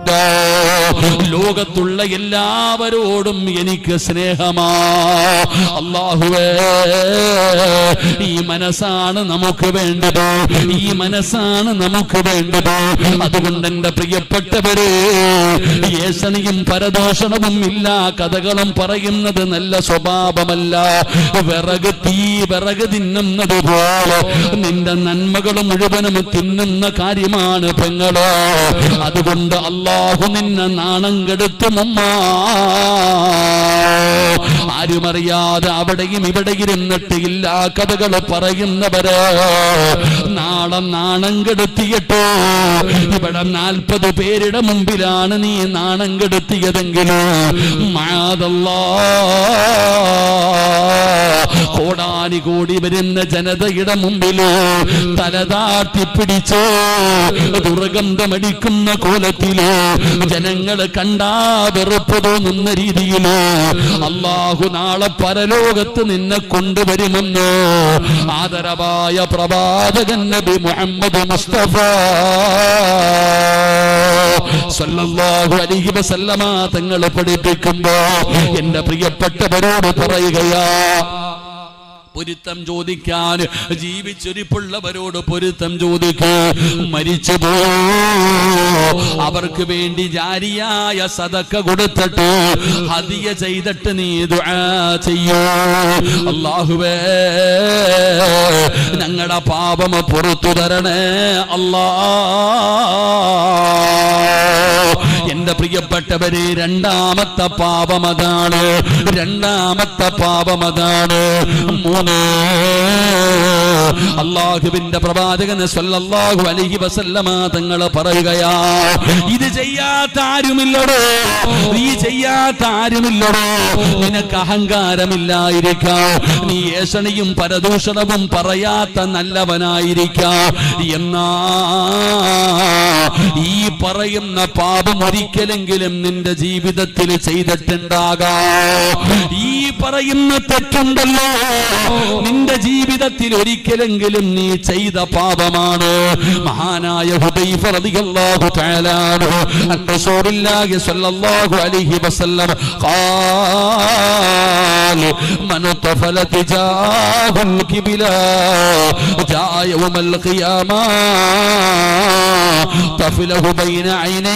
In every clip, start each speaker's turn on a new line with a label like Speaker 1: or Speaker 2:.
Speaker 1: കേട്ടോ ലോകത്തുള്ള എല്ലാവരോടും എനിക്ക് സ്നേഹമാ അള്ളാഹുവേ ഈ മനസ്സാണ് നമുക്ക് വേണ്ടത് ഈ മനസ്സാണ് നമുക്ക് വേണ്ടത് അതുകൊണ്ട് എന്റെ പ്രിയപ്പെട്ടവരെ ഏഷണിയും പരദോഷണവും ഇല്ല കഥകളും പറയുന്നത് നല്ല സ്വഭാവമല്ല വിറക് തീ വിറക് തിന്നുന്നത് പോലെ നിന്റെ നന്മകൾ മുഴുവനും തിന്നുന്ന കാര്യമാണ് പെങ്ങള് അതുകൊണ്ട് അള്ളാഹു നിന്നെ നാണം കെടുത്തുമമ്മ ആരുമറിയാതെ അവിടെയും ഇവിടെ ഇരുന്നിട്ട് ഇല്ലാ കഥകൾ പറയുന്നവര് നാളെ നാണം കെടുത്തിയിട്ടോ ഇവിടെ നാൽപ്പത് പേരുടെ മുമ്പിലാണ് നീ നാണം കെടുത്തിയതെങ്കിലും മാതല്ലാ കോടാനി കോടി വരുന്ന ജനതയുടെ മുമ്പില് തലതാട്ടി പിടിച്ചോ ദുർഗന്ധമടിക്കുന്ന കോലത്തില് ജനങ്ങൾ കണ്ടാ വെറുപ്പ് തോന്നുന്ന രീതിയില് അള്ളാഹു നാളെ പരലോകത്ത് നിന്നെ കൊണ്ടുവരുമെന്ന് ആദരവായ പ്രവാചകൻ നബി മുഹമ്മദ് മുസ്തഫ സല്ലല്ലാഹു അലൈഹി വസല്ലമ തങ്ങൾ പഠിപ്പിക്കുമ്പോ എന്റെ പ്രിയപ്പെട്ടവരോട് പറയുകയാ പൊരുത്തം ചോദിക്കാൻ ജീവിച്ചൊരിപ്പുള്ളവരോട് പൊരുത്തം ചോദിക്കൂ മരിച്ചു പോ അവർക്ക് വേണ്ടി ജാരിയായ സതക്ക കൊടുത്തിട്ട് ഹദിയ ചെയ്തിട്ട് നീ ദുആ ചെയ്യൂ അല്ലാഹുവേ ഞങ്ങളുടെ പാപം പുറത്തു തരണേ അല്ലാ എന്റെ പ്രിയപ്പെട്ടവരെ രണ്ടാമത്തെ പാപം അതാണ് രണ്ടാമത്തെ പാപം അതാണ് മൂന്ന് അള്ളാഹുവിന്റെ പ്രവാചകന് സല്ലല്ലാഹു അലൈഹി വസല്ലമ തങ്ങൾ പറയുകയാ ഇത് ചെയ്യാത്ത ആരുമില്ലടോ നീ ചെയ്യാത്ത ആരുമില്ലടോ നിനക്ക് അഹങ്കാരമില്ലായിരിക്കാം നീ ഏഷണിയും പരദൂഷണവും പറയാത്ത നല്ലവനായിരിക്കാം എന്നാ ഈ പറയുന്ന പാപം ഒരിക്കലെങ്കിലും നിന്റെ ജീവിതത്തിൽ ചെയ്തിട്ടുണ്ടാകാം ഈ പറയുന്ന തെറ്റുണ്ടല്ലോ നിന്റെ ജീവിതത്തിൽ ഒരിക്കലെങ്കിലും നീ ചെയ്ത പാപമാണ് മഹാനായ ഹുദൈഫ റളിയല്ലാഹു തആല അൻഹു അൻ റസൂലുള്ളാഹി സ്വല്ലല്ലാഹു അലൈഹി വസല്ലം قال من طفل تجاه الكبلا جاء يوم القيامة طفله بين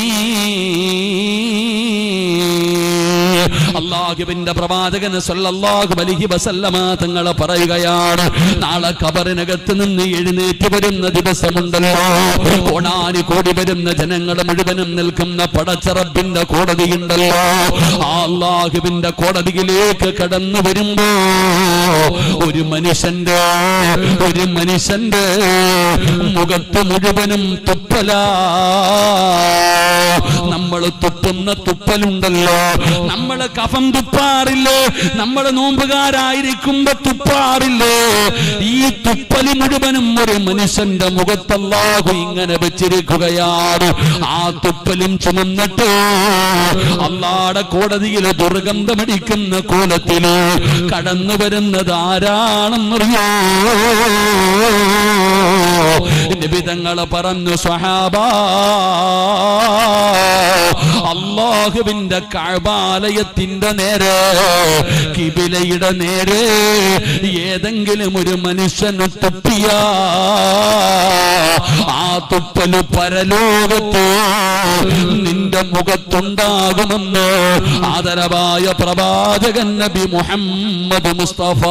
Speaker 1: عينيه അള്ളാഹുവിന്റെ പ്രവാചകൻ സല്ലല്ലാഹു അലൈഹി വസല്ലമ തങ്ങൾ പറയുകയാണ് നാളെ കബറിനകത്ത് നിന്ന് എഴുന്നേറ്റ് വരുന്ന ദിവസമുണ്ടല്ലോ കോടാനി കോടി വരുന്ന ജനങ്ങൾ മുഴുവനും നിൽക്കുന്ന പടച്ചറബിന്റെ കോടതിയുണ്ടല്ലോ ആ അള്ളാഹുവിന്റെ കോടതിയിലേക്ക് കടന്നു വരുമ്പോ ഒരു മനുഷ്യന്റെ ഒരു മനുഷ്യന്റെ മുഖത്ത് മുഴുവനും തുപ്പല നമ്മൾ തുപ്പുന്ന തുപ്പലുണ്ടല്ലോ നമ്മൾ കഫം തുപ്പാറില്ലേ നമ്മൾ നോമ്പുകാരായിരിക്കുമ്പോ തുപ്പാറില്ലേ ഈ തുപ്പല് മുഴുവനും ഒരു മനുഷ്യന്റെ മുഖത്തല്ലാഹു ഇങ്ങനെ വെച്ചിരിക്കുകയാണ് ആ തുപ്പലും ചുമന്നിട്ട് അള്ളാടെ കോടതിയിൽ ദുർഗന്ധമടിക്കുന്ന കോലത്തില് കടന്നു വരുന്നത് ആരാണെന്നറിയോ നിബിതങ്ങള് പറഞ്ഞു സ്വഹാബ അള്ളാഹുവിന്റെ കഴബാലയത്തിന്റെ നേരെ കിബിലയുടെ നേരെ ഏതെങ്കിലും ഒരു മനുഷ്യന് തുപ്പിയ ആ തുപ്പല് പരലോകത്ത് നിന്റെ മുഖത്തുണ്ടാകുമെന്ന് ആദരവായ പ്രവാചകൻ നബി മുഹമ്മദ് മുസ്തഫ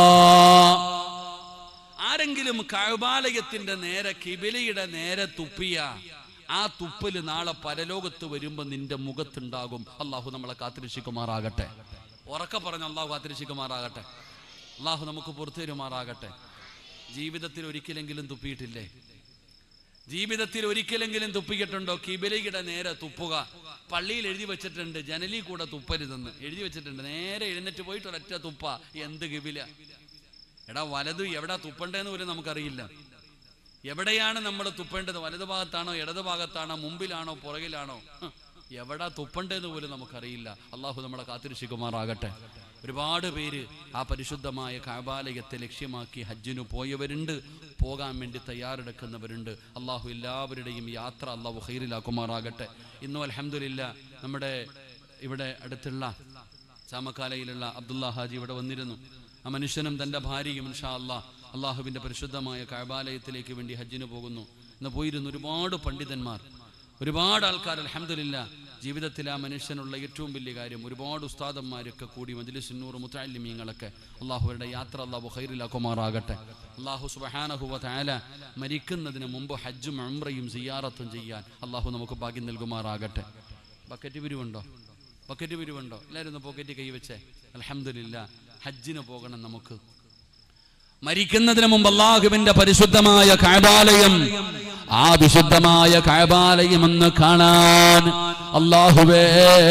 Speaker 1: ആരെങ്കിലും കഴബാലയത്തിന്റെ നേരെ കിബിലയുടെ നേരെ തുപ്പിയ ആ തുപ്പല് നാളെ പരലോകത്ത് വരുമ്പോ നിന്റെ മുഖത്തുണ്ടാകും അള്ളാഹു നമ്മളെ കാത്തിരക്ഷിക്കുമാറാകട്ടെ ഉറക്കെ പറഞ്ഞ അള്ളാഹു കാത്തിരക്ഷിക്കുമാറാകട്ടെ അള്ളാഹു നമുക്ക് പുറത്തുതരുമാറാകട്ടെ ജീവിതത്തിൽ ഒരിക്കലെങ്കിലും തുപ്പിയിട്ടില്ലേ ജീവിതത്തിൽ ഒരിക്കലെങ്കിലും തുപ്പിയിട്ടുണ്ടോ കിബിലയുടെ നേരെ തുപ്പുക പള്ളിയിൽ എഴുതി വെച്ചിട്ടുണ്ട് ജനലി കൂടെ തുപ്പരുതെന്ന് എഴുതി വെച്ചിട്ടുണ്ട് നേരെ എഴുന്നേറ്റ് പോയിട്ട് ഒരൊറ്റ തുപ്പ എന്ത് കിബില എടാ വലതു എവിടെ തുപ്പണ്ടേന്ന് പോലും നമുക്കറിയില്ല എവിടെയാണ് നമ്മൾ തുപ്പേണ്ടത് വലതു ഭാഗത്താണോ ഇടതു ഭാഗത്താണോ മുമ്പിലാണോ പുറകിലാണോ ഹ്, എവിടാ തുപ്പണ്ടേന്ന് പോലും നമുക്കറിയില്ല അള്ളാഹു നമ്മളെ കാത്തിരക്ഷിക്കുമാറാകട്ടെ ഒരുപാട് പേര് ആ പരിശുദ്ധമായ കാബാലയത്തെ ലക്ഷ്യമാക്കി ഹജ്ജിനു പോയവരുണ്ട് പോകാൻ വേണ്ടി തയ്യാറെടുക്കുന്നവരുണ്ട് അള്ളാഹു എല്ലാവരുടെയും യാത്ര അള്ളാഹു ഹൈറിലാക്കുമാറാകട്ടെ ഇന്നും അലഹമില്ല നമ്മുടെ ഇവിടെ അടുത്തുള്ള ചാമക്കാലയിലുള്ള അബ്ദുള്ള ഹാജി ഇവിടെ വന്നിരുന്നു ആ മനുഷ്യനും തൻ്റെ ഭാര്യയും ഇൻഷാ അള്ളാഹ് അള്ളാഹുവിൻ്റെ പരിശുദ്ധമായ കാബാലയത്തിലേക്ക് വേണ്ടി ഹജ്ജിന് പോകുന്നു ഇന്ന് പോയിരുന്നു ഒരുപാട് പണ്ഡിതന്മാർ ഒരുപാട് ആൾക്കാർ അലഹമില്ല ജീവിതത്തിൽ ആ മനുഷ്യനുള്ള ഏറ്റവും വലിയ കാര്യം ഒരുപാട് ഉസ്താദന്മാരൊക്കെ കൂടി മജ്ലിസുന്നൂർ മുത്താലിമീങ്ങളൊക്കെ അള്ളാഹുവരുടെ യാത്ര അള്ളാഹു ഹൈറിലാക്കുമാറാകട്ടെ അള്ളാഹു സുബഹാനഹുവ താല മരിക്കുന്നതിന് മുമ്പ് ഹജ്ജും അമ്രയും സിയാറത്തും ചെയ്യാൻ അള്ളാഹു നമുക്ക് ഭാഗ്യം നൽകുമാറാകട്ടെ ബക്കറ്റ് പിരിവുണ്ടോ ബക്കറ്റ് പിരിവുണ്ടോ എല്ലാവരും ഒന്ന് പോക്കറ്റ് കൈവച്ചേ അലഹമില്ല ഹജ്ജിന് പോകണം നമുക്ക് മരിക്കുന്നതിന് മുമ്പ് അള്ളാഹുവിന്റെ പരിശുദ്ധമായ കാബാലയം ആ വിശുദ്ധമായ കാബാലയം എന്ന് കാണാൻ അള്ളാഹുവേ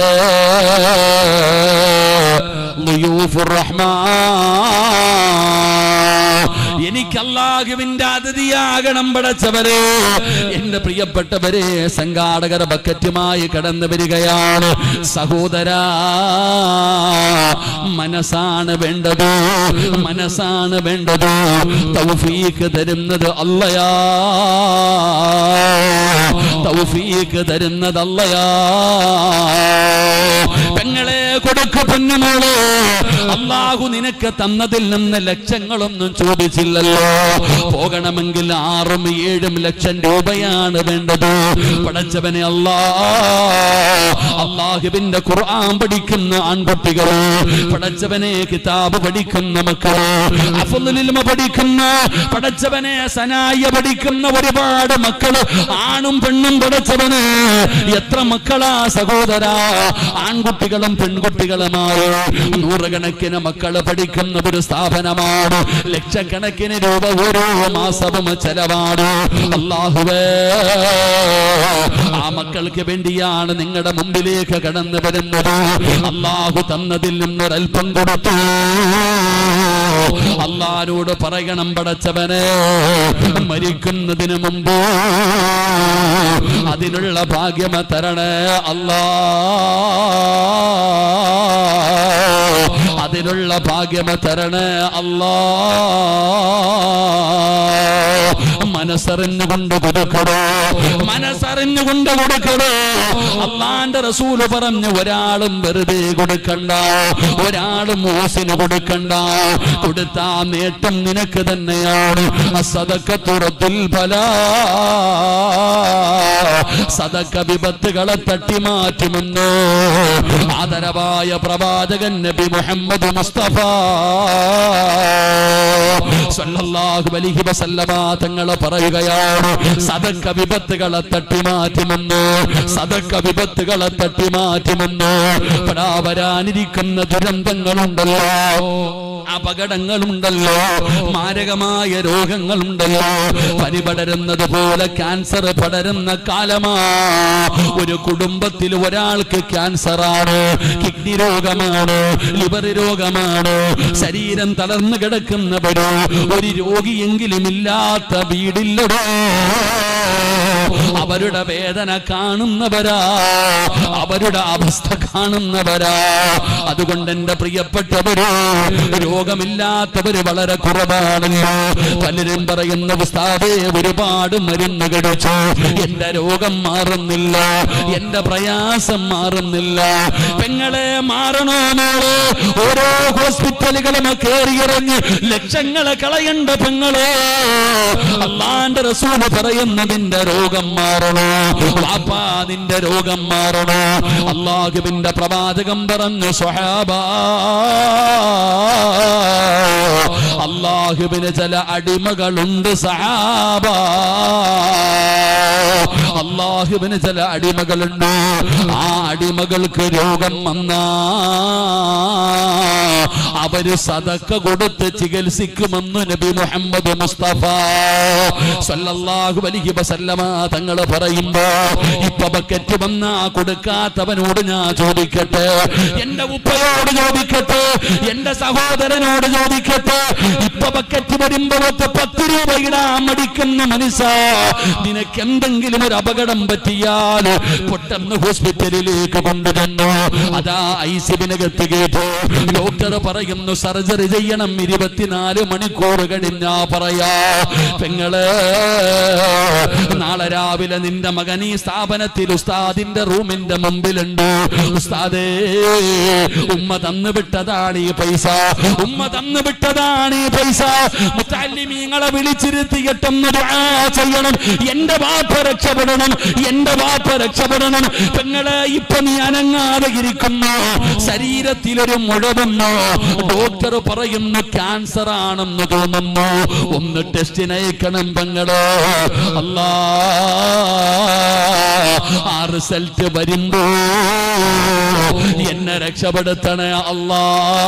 Speaker 1: ളുയൂഫുർ റഹ്മാൻ. എനിക്ക് അള്ളാഹുവിന്റെ അതിഥിയാകണം പടച്ചവരെ എന്റെ പ്രിയപ്പെട്ടവരെ സംഘാടകർ ബക്കറ്റുമായി കടന്നു വരികയാണ് സഹോദരാ മനസ്സാണ് വേണ്ടത് മനസ്സാണ് വേണ്ടത് തൗഫീക്ക് തരുന്നത് അല്ലയാ തൗഫീക്ക് തരുന്നത് അല്ലയാ പെങ്ങളെ കൊടുക്കു പൊന്നുമോള് അള്ളാഹു നിനക്ക് തന്നതിൽ നിന്ന് ലക്ഷങ്ങളൊന്നും ചോദിച്ചില്ലല്ലോ പോകണമെങ്കിൽ ആറും ഏഴും ലക്ഷം രൂപയാണ് വേണ്ടത് പടച്ചവനെ അല്ലാ അള്ളാഹുവിന്റെ ഖുർആൻ പഠിക്കുന്ന ആൺകുട്ടികള് പടച്ചവനെ കിതാബ് പഠിക്കുന്ന മക്കള് അഫ്ളുലിൽമ പഠിക്കുന്ന പടച്ചവനെ സനായ പഠിക്കുന്ന ഒരുപാട് മക്കള് ആണും പെണ്ണും പടച്ചവന് എത്ര മക്കളാ സഹോദരാ ആൺകുട്ടികളും പെൺകുട്ടികളുമായി നൂറുകണക്കിന് മക്കള് പഠിക്കുന്ന ഒരു സ്ഥാപനമാണ് ലക്ഷക്കണക്കിന് രൂപ ഓരോ മാസവും ചെലവാണ് അള്ളാഹുവേ ആ മക്കൾക്ക് വേണ്ടിയാണ് നിങ്ങളുടെ മുമ്പിലേക്ക് കടന്നു വരുന്നത് അള്ളാഹു തന്നതിൽ നിന്നൊരൽപ്പം കൊടുത്തു അള്ളാരോട് പറയണം പടച്ചവനെ മരിക്കുന്നതിന് മുമ്പ് അതിനുള്ള ഭാഗ്യമ തരണേ അല്ലാ അതിനുള്ള ഭാഗ്യമ തരണേ അല്ലാ മനസ്സറിഞ്ഞുകൊണ്ട് കൊടുക്കടോ മനസ്സറിഞ്ഞുകൊണ്ട് കൊടുക്കടോ അള്ളാന്റെ റസൂല് പറഞ്ഞു ഒരാളും വെറുതെ കൊടുക്കണ്ട ഒരാളും മോസിന് കൊടുക്കണ്ട കൊടുത്താ നേട്ടം നിനക്ക് തന്നെയാണ് സതക്ക തുറത്തിൽ ഫല സതക്ക വിപത്തുകളെ തട്ടിമാറ്റുമെന്ന് ആദരവായ പ്രവാചകൻ നബി മുഹമ്മദ് മുസ്തഫ സല്ലല്ലാഹു അലൈഹി വസല്ലമ തങ്ങൾ പറയുകയാണ് സദക്ക വിപത്തുകളെ തട്ടിമാറ്റുമെന്ന് സദക്ക വിപത്തുകളെ തട്ടിമാറ്റുമെന്ന് പടാ വരാനിരിക്കുന്ന ദുരന്തങ്ങളുണ്ടല്ലോ അപകടങ്ങളുണ്ടല്ലോ മാരകമായ രോഗങ്ങളുണ്ടല്ലോ പനി പടരുന്നത് പോലെ ക്യാൻസർ പടരുന്ന കാലമാ ഒരു കുടുംബത്തിൽ ഒരാൾക്ക് ക്യാൻസറാണ് കിഡ്നി രോഗമാണ് ലിവർ രോഗമാണ് ശരീരം തളർന്നു കിടക്കുന്നവരോ ഒരു രോഗിയെങ്കിലും ഇല്ലാത്ത വീടില്ലടോ അവരുടെ വേദന കാണുന്നവരാ അവരുടെ അവസ്ഥ കാണുന്നവരാ അതുകൊണ്ട് എന്റെ പ്രിയപ്പെട്ടവരോ രോഗമില്ലാത്തവര് വളരെ കുറവാണല്ലോ പലരും പറയുന്ന ഉസ്താദേ ഒരുപാട് മരുന്ന് കഴിച്ചു എന്റെ രോഗം മാറുന്നില്ല എന്റെ പ്രയാസം മാറുന്നില്ല പെങ്ങളെ മാറണോ മോള് ഓരോ ഹോസ്പിറ്റലുകളും കയറിയിറങ്ങി ലക്ഷങ്ങളെ കളയണ്ട പെങ്ങളെ അള്ളാന്റെ റസൂല് പറയുന്ന നിന്റെ രോഗം മാറണോ വാപ്പാ നിന്റെ രോഗം മാറണോ അള്ളാഹുവിന്റെ പ്രവാചകം പറഞ്ഞു സ്വഹാബാ അള്ളാഹുവിന് ചില അടിമകളുണ്ട് സഹാബ അള്ളാഹുവിന് ചില അടിമകളുണ്ട് ആ അടിമകൾക്ക് രോഗം വന്നാ അവര് സതക്ക കൊടുത്ത് ചികിത്സിക്കുമെന്ന് നബി മുഹമ്മദ് മുസ്തഫ സല്ലല്ലാഹു അലൈഹി വസല്ലമ തങ്ങൾ പറയുമ്പോ ഇപ്പൊ ബക്കറ്റ് വന്നാ കൊടുക്കാത്തവനോട് ഞാൻ ചോദിക്കട്ടെ എന്റെ ഉപ്പയോട് ചോദിക്കട്ടെ എന്റെ സഹോദരനോട് ചോദിക്കട്ടെ ഇപ്പൊ ബക്കറ്റ് വരുമ്പോ ഒറ്റ പത്ത് രൂപ ഇടാൻ മടിക്കുന്ന മനുഷ്യ നിനക്ക് എന്തെങ്കിലും ഒരു അപകടം പറ്റിയാൽ പെട്ടെന്ന് ഹോസ്പിറ്റലിലേക്ക് കൊണ്ടുവന്നു അതാ ഐസിബിനകത്ത് കേട്ടു ഡോക്ടർ ഡോക്ടർ പറയുന്നു സർജറി ചെയ്യണം ഇരുപത്തിനാല് മണിക്കൂർ കഴിഞ്ഞാ പറയാ പെങ്ങള് നാളെ രാവിലെ നിന്റെ മകൻ ഈ സ്ഥാപനത്തിൽ ഉസ്താദിന്റെ റൂമിന്റെ മുമ്പിലുണ്ട് ഉസ്താദേ ഉമ്മ തന്നു വിട്ടതാണ് ഈ പൈസ ഉമ്മ തന്നു വിട്ടതാണ് ഈ പൈസ മുത്താലിമീങ്ങളെ വിളിച്ചിരുത്തിയിട്ടൊന്ന് ദുആ ചെയ്യണം എന്റെ വാപ്പ രക്ഷപ്പെടണം എന്റെ വാപ്പ രക്ഷപ്പെടണം പെങ്ങളെ ഇപ്പൊ നീ അനങ്ങാതെ ഇരിക്കുന്നു ശരീരത്തിലൊരു മുഴവെന്നോ ഡോക്ടർ പറയുന്നു ക്യാൻസർ ആണെന്ന് തോന്നുന്നു ഒന്ന് ടെസ്റ്റിനയക്കണം പെങ്ങളോ അല്ലാ ആ റിസൾട്ട് വരുമ്പോ എന്നെ രക്ഷപ്പെടുത്തണേ അല്ലാ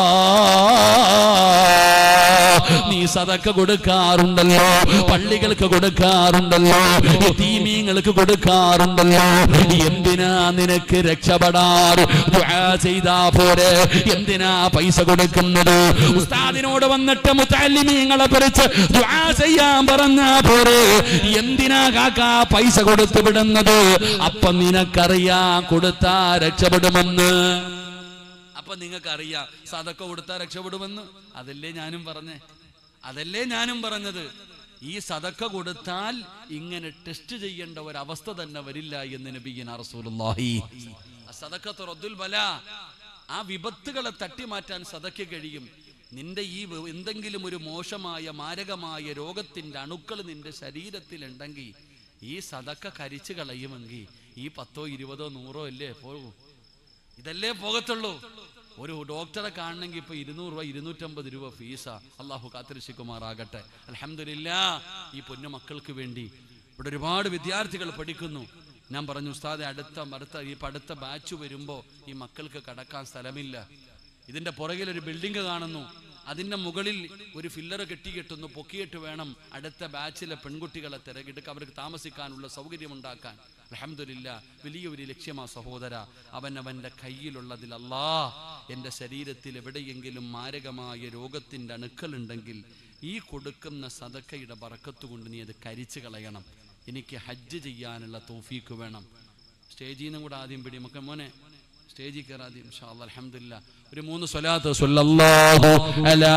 Speaker 1: നീ സതക്ക കൊടുക്കാറുണ്ടല്ലോ പള്ളികൾക്ക് കൊടുക്കാറുണ്ടല്ലോ തീമീങ്ങൾക്ക് കൊടുക്കാറുണ്ടല്ലോ എന്തിനാ നിനക്ക് രക്ഷപ്പെടാറ് ദുആ ചെയ്താ പോരെ എന്തിനാ പൈസ കൊടുക്കുന്നത് ഉസ്താദിനോട് വന്നിട്ട് മുത്താലിമീങ്ങളെ കുറിച്ച് ദുആ ചെയ്യാൻ പറഞ്ഞാ പോരെ എന്തിനാ കാക്ക പൈസ കൊടുത്തു വിടുന്നത് അപ്പൊ നിനക്കറിയാം കൊടുത്താ രക്ഷപ്പെടുമെന്ന് അപ്പൊ നിങ്ങൾക്ക് അറിയാം സതക്ക കൊടുത്താൽ രക്ഷപ്പെടുമെന്ന് അതല്ലേ ഞാനും പറഞ്ഞേ അതല്ലേ ഞാനും പറഞ്ഞത് ഈ സതക്ക കൊടുത്താൽ ഇങ്ങനെ ടെസ്റ്റ് ചെയ്യേണ്ട ഒരവസ്ഥ തന്നെ വരില്ല എന്ന് നബിയന റസൂലുള്ളാഹി സതക്കത്ത് റദ്ദുൽ ബല ആ വിപത്തുകളെ തട്ടി മാറ്റാൻ സതയ്ക്ക് കഴിയും നിന്റെ ഈ വ- എന്തെങ്കിലും ഒരു മോശമായ മാരകമായ രോഗത്തിന്റെ അണുക്കൾ നിന്റെ ശരീരത്തിലുണ്ടെങ്കിൽ ഈ സതക്ക കരിച്ചു കളയുമെങ്കിൽ ഈ പത്തോ ഇരുപതോ നൂറോ അല്ലേ പോകൂ ഇതല്ലേ പോകത്തുള്ളൂ ഒരു ഡോക്ടറെ കാണണമെങ്കിൽ ഇപ്പൊ ഇരുന്നൂറ് രൂപ ഇരുന്നൂറ്റമ്പത് രൂപ ഫീസാ അള്ളാഹു കാത്തിരക്ഷിക്കുമാറാകട്ടെ അലഹമില്ല ഈ പൊന്നു മക്കൾക്ക് വേണ്ടി ഇവിടെ ഒരുപാട് വിദ്യാർത്ഥികൾ പഠിക്കുന്നു ഞാൻ പറഞ്ഞു ഉസ്താദെ അടുത്ത അടുത്ത ഈ ഇപ്പൊ അടുത്ത ബാച്ച് വരുമ്പോ ഈ മക്കൾക്ക് കടക്കാൻ സ്ഥലമില്ല ഇതിന്റെ പുറകിൽ ഒരു ബിൽഡിംഗ് കാണുന്നു അതിന്റെ മുകളിൽ ഒരു ഫില്ലർ കെട്ടിക്കെട്ടുന്നു പൊക്കിയിട്ട് വേണം അടുത്ത ബാച്ചിലെ പെൺകുട്ടികളെ തിരകിട്ട് അവർക്ക് താമസിക്കാനുള്ള സൗകര്യം ഉണ്ടാക്കാൻ അലഹമില്ല വലിയൊരു ലക്ഷ്യമാ സഹോദര അവൻ അവന്റെ കയ്യിലുള്ളതിൽ അല്ലാ എൻ്റെ ശരീരത്തിൽ എവിടെയെങ്കിലും മാരകമായ രോഗത്തിന്റെ അണുക്കളുണ്ടെങ്കിൽ ഈ കൊടുക്കുന്ന സദക്കയുടെ ബറക്കത്ത് കൊണ്ട് നീ അത് കരിച്ചു കളയണം എനിക്ക് ഹജ്ജ് ചെയ്യാനുള്ള തോഫീക്ക് വേണം സ്റ്റേജിൽ നിന്നും കൂടെ ആദ്യം പിടി നമുക്ക് മോനെ സ്റ്റേജിൽ കയറാതെ അലഹമില്ല ഒരു മൂന്ന് സ്വലാത്ത് സല്ലല്ലാഹു അലാ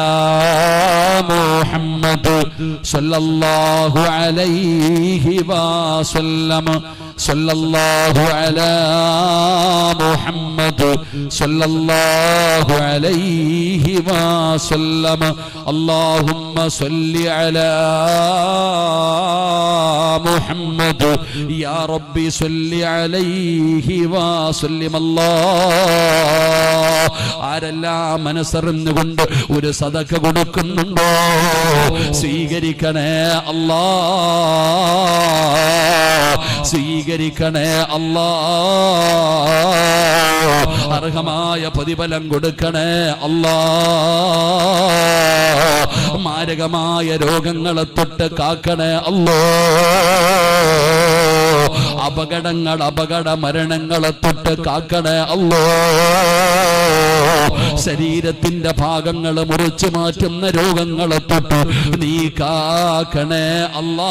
Speaker 1: മുഹമ്മദ് സല്ലല്ലാഹു അലൈഹി വസല്ലം സല്ലല്ലാഹു അലാ മുഹമ്മദ് സല്ലല്ലാഹു അലൈഹി വസല്ലം اللهم صل على محمد يا ربي صل عليه وسلم الله ആരെല്ലാം മനസ്സറിഞ്ഞുകൊണ്ട് ഒരു സദക്ക കൊടുക്കുന്നുണ്ടോ സ്വീകരിക്കണേ അല്ലാ സ്വീകരിക്കണേ അല്ലാ അർഹമായ പ്രതിഫലം കൊടുക്കണേ അല്ലാ മാരകമായ രോഗങ്ങളെ തൊട്ട് കാക്കണേ അല്ലോ അപകടങ്ങൾ അപകട മരണങ്ങളെ തൊട്ട് കാക്കണേ അല്ലോ ശരീരത്തിന്റെ ഭാഗങ്ങൾ മുറിച്ചു മാറ്റുന്ന രോഗങ്ങളെ തൊട്ട് നീ കാക്കണേ അല്ലാ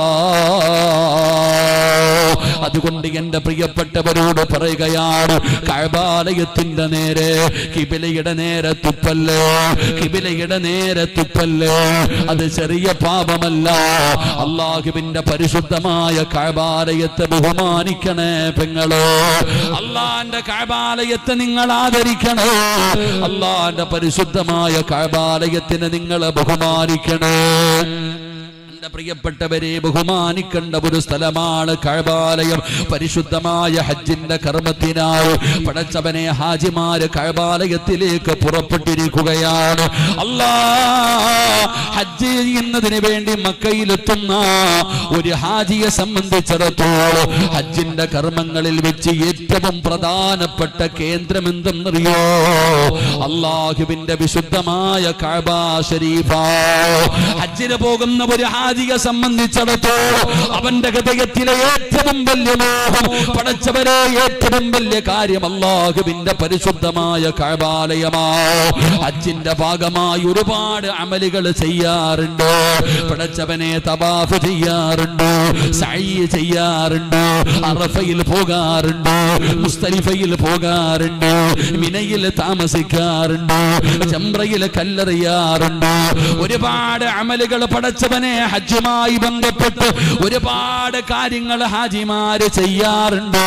Speaker 1: അതുകൊണ്ട് എന്റെ പ്രിയപ്പെട്ടവരോട് പറയുകയാണ് കഴബാലയത്തിന്റെ നേരെ കിബിലയുടെ നേരെ തുപ്പല്ലേ കിബിലയുടെ നേരെ തുപ്പല്ലേ അത് ചെറിയ പാപമല്ല അള്ളാഹുവിന്റെ പരിശുദ്ധമായ കഴബാലയത്തെ ബഹുമാനിക്കണേ പെങ്ങളോ അള്ളാന്റെ കഴബാലയത്തെ നിങ്ങൾ ആദരിക്കണേ അള്ളാന്റെ പരിശുദ്ധമായ കഴബാലയത്തിന് നിങ്ങൾ ബഹുമാനിക്കണേ എന്റെ പ്രിയപ്പെട്ടവരെ ബഹുമാനിക്കേണ്ട ഒരു സ്ഥലമാണ് കഴബാലയം പരിശുദ്ധമായ ഹജ്ജിന്റെ കർമ്മത്തിനായി പടച്ചവനെ ഹാജിമാര് കഴബാലയത്തിലേക്ക് പുറപ്പെട്ടിരിക്കുകയാണ് അല്ലാ ഹജ്ജ് ചെയ്യുന്നതിന് വേണ്ടി മക്കയിലെത്തുന്ന ഒരു ഹാജിയെ സംബന്ധിച്ചിടത്തോളം ഹജ്ജിന്റെ കർമ്മങ്ങളിൽ വെച്ച് ഏറ്റവും പ്രധാനപ്പെട്ട കേന്ദ്രം എന്തെന്നറിയോ അള്ളാഹുവിന്റെ വിശുദ്ധമായ കഅബ ഷരീഫാ ഹജ്ജിന് പോകുന്ന ഒരു ഹാജിയെ സംബന്ധിച്ചിടത്തോളം അവന്റെ ഹൃദയത്തിലെ ഏറ്റവും വലിയ മോഹം പടച്ചവരെ ഏറ്റവും വലിയ കാര്യം അള്ളാഹുവിന്റെ പരിശുദ്ധമായ കഴബാലയമാ ഹജ്ജിന്റെ ഭാഗമായി ഒരുപാട് അമലുകൾ ചെയ്യാറുണ്ട് പടച്ചവനെ തബാഫ് ചെയ്യാറുണ്ട് സൈ ചെയ്യാറുണ്ട് അറഫയിൽ പോകാറുണ്ട് മുസ്തലിഫയിൽ പോകാറുണ്ട് മിനയിൽ താമസിക്കാറുണ്ട് ചമ്രയിൽ കല്ലെറിയാറുണ്ട് ഒരുപാട് അമലുകൾ പടച്ചവനെ ഹജ്ജുമായി ബന്ധപ്പെട്ട് ഒരുപാട് കാര്യങ്ങൾ ഹാജിമാര് ചെയ്യാറുണ്ട്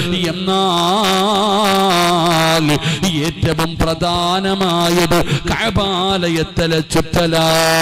Speaker 1: എന്നാൽ ഏറ്റവും പ്രധാനമായത് കഴബാലയത്തല ചുറ്റല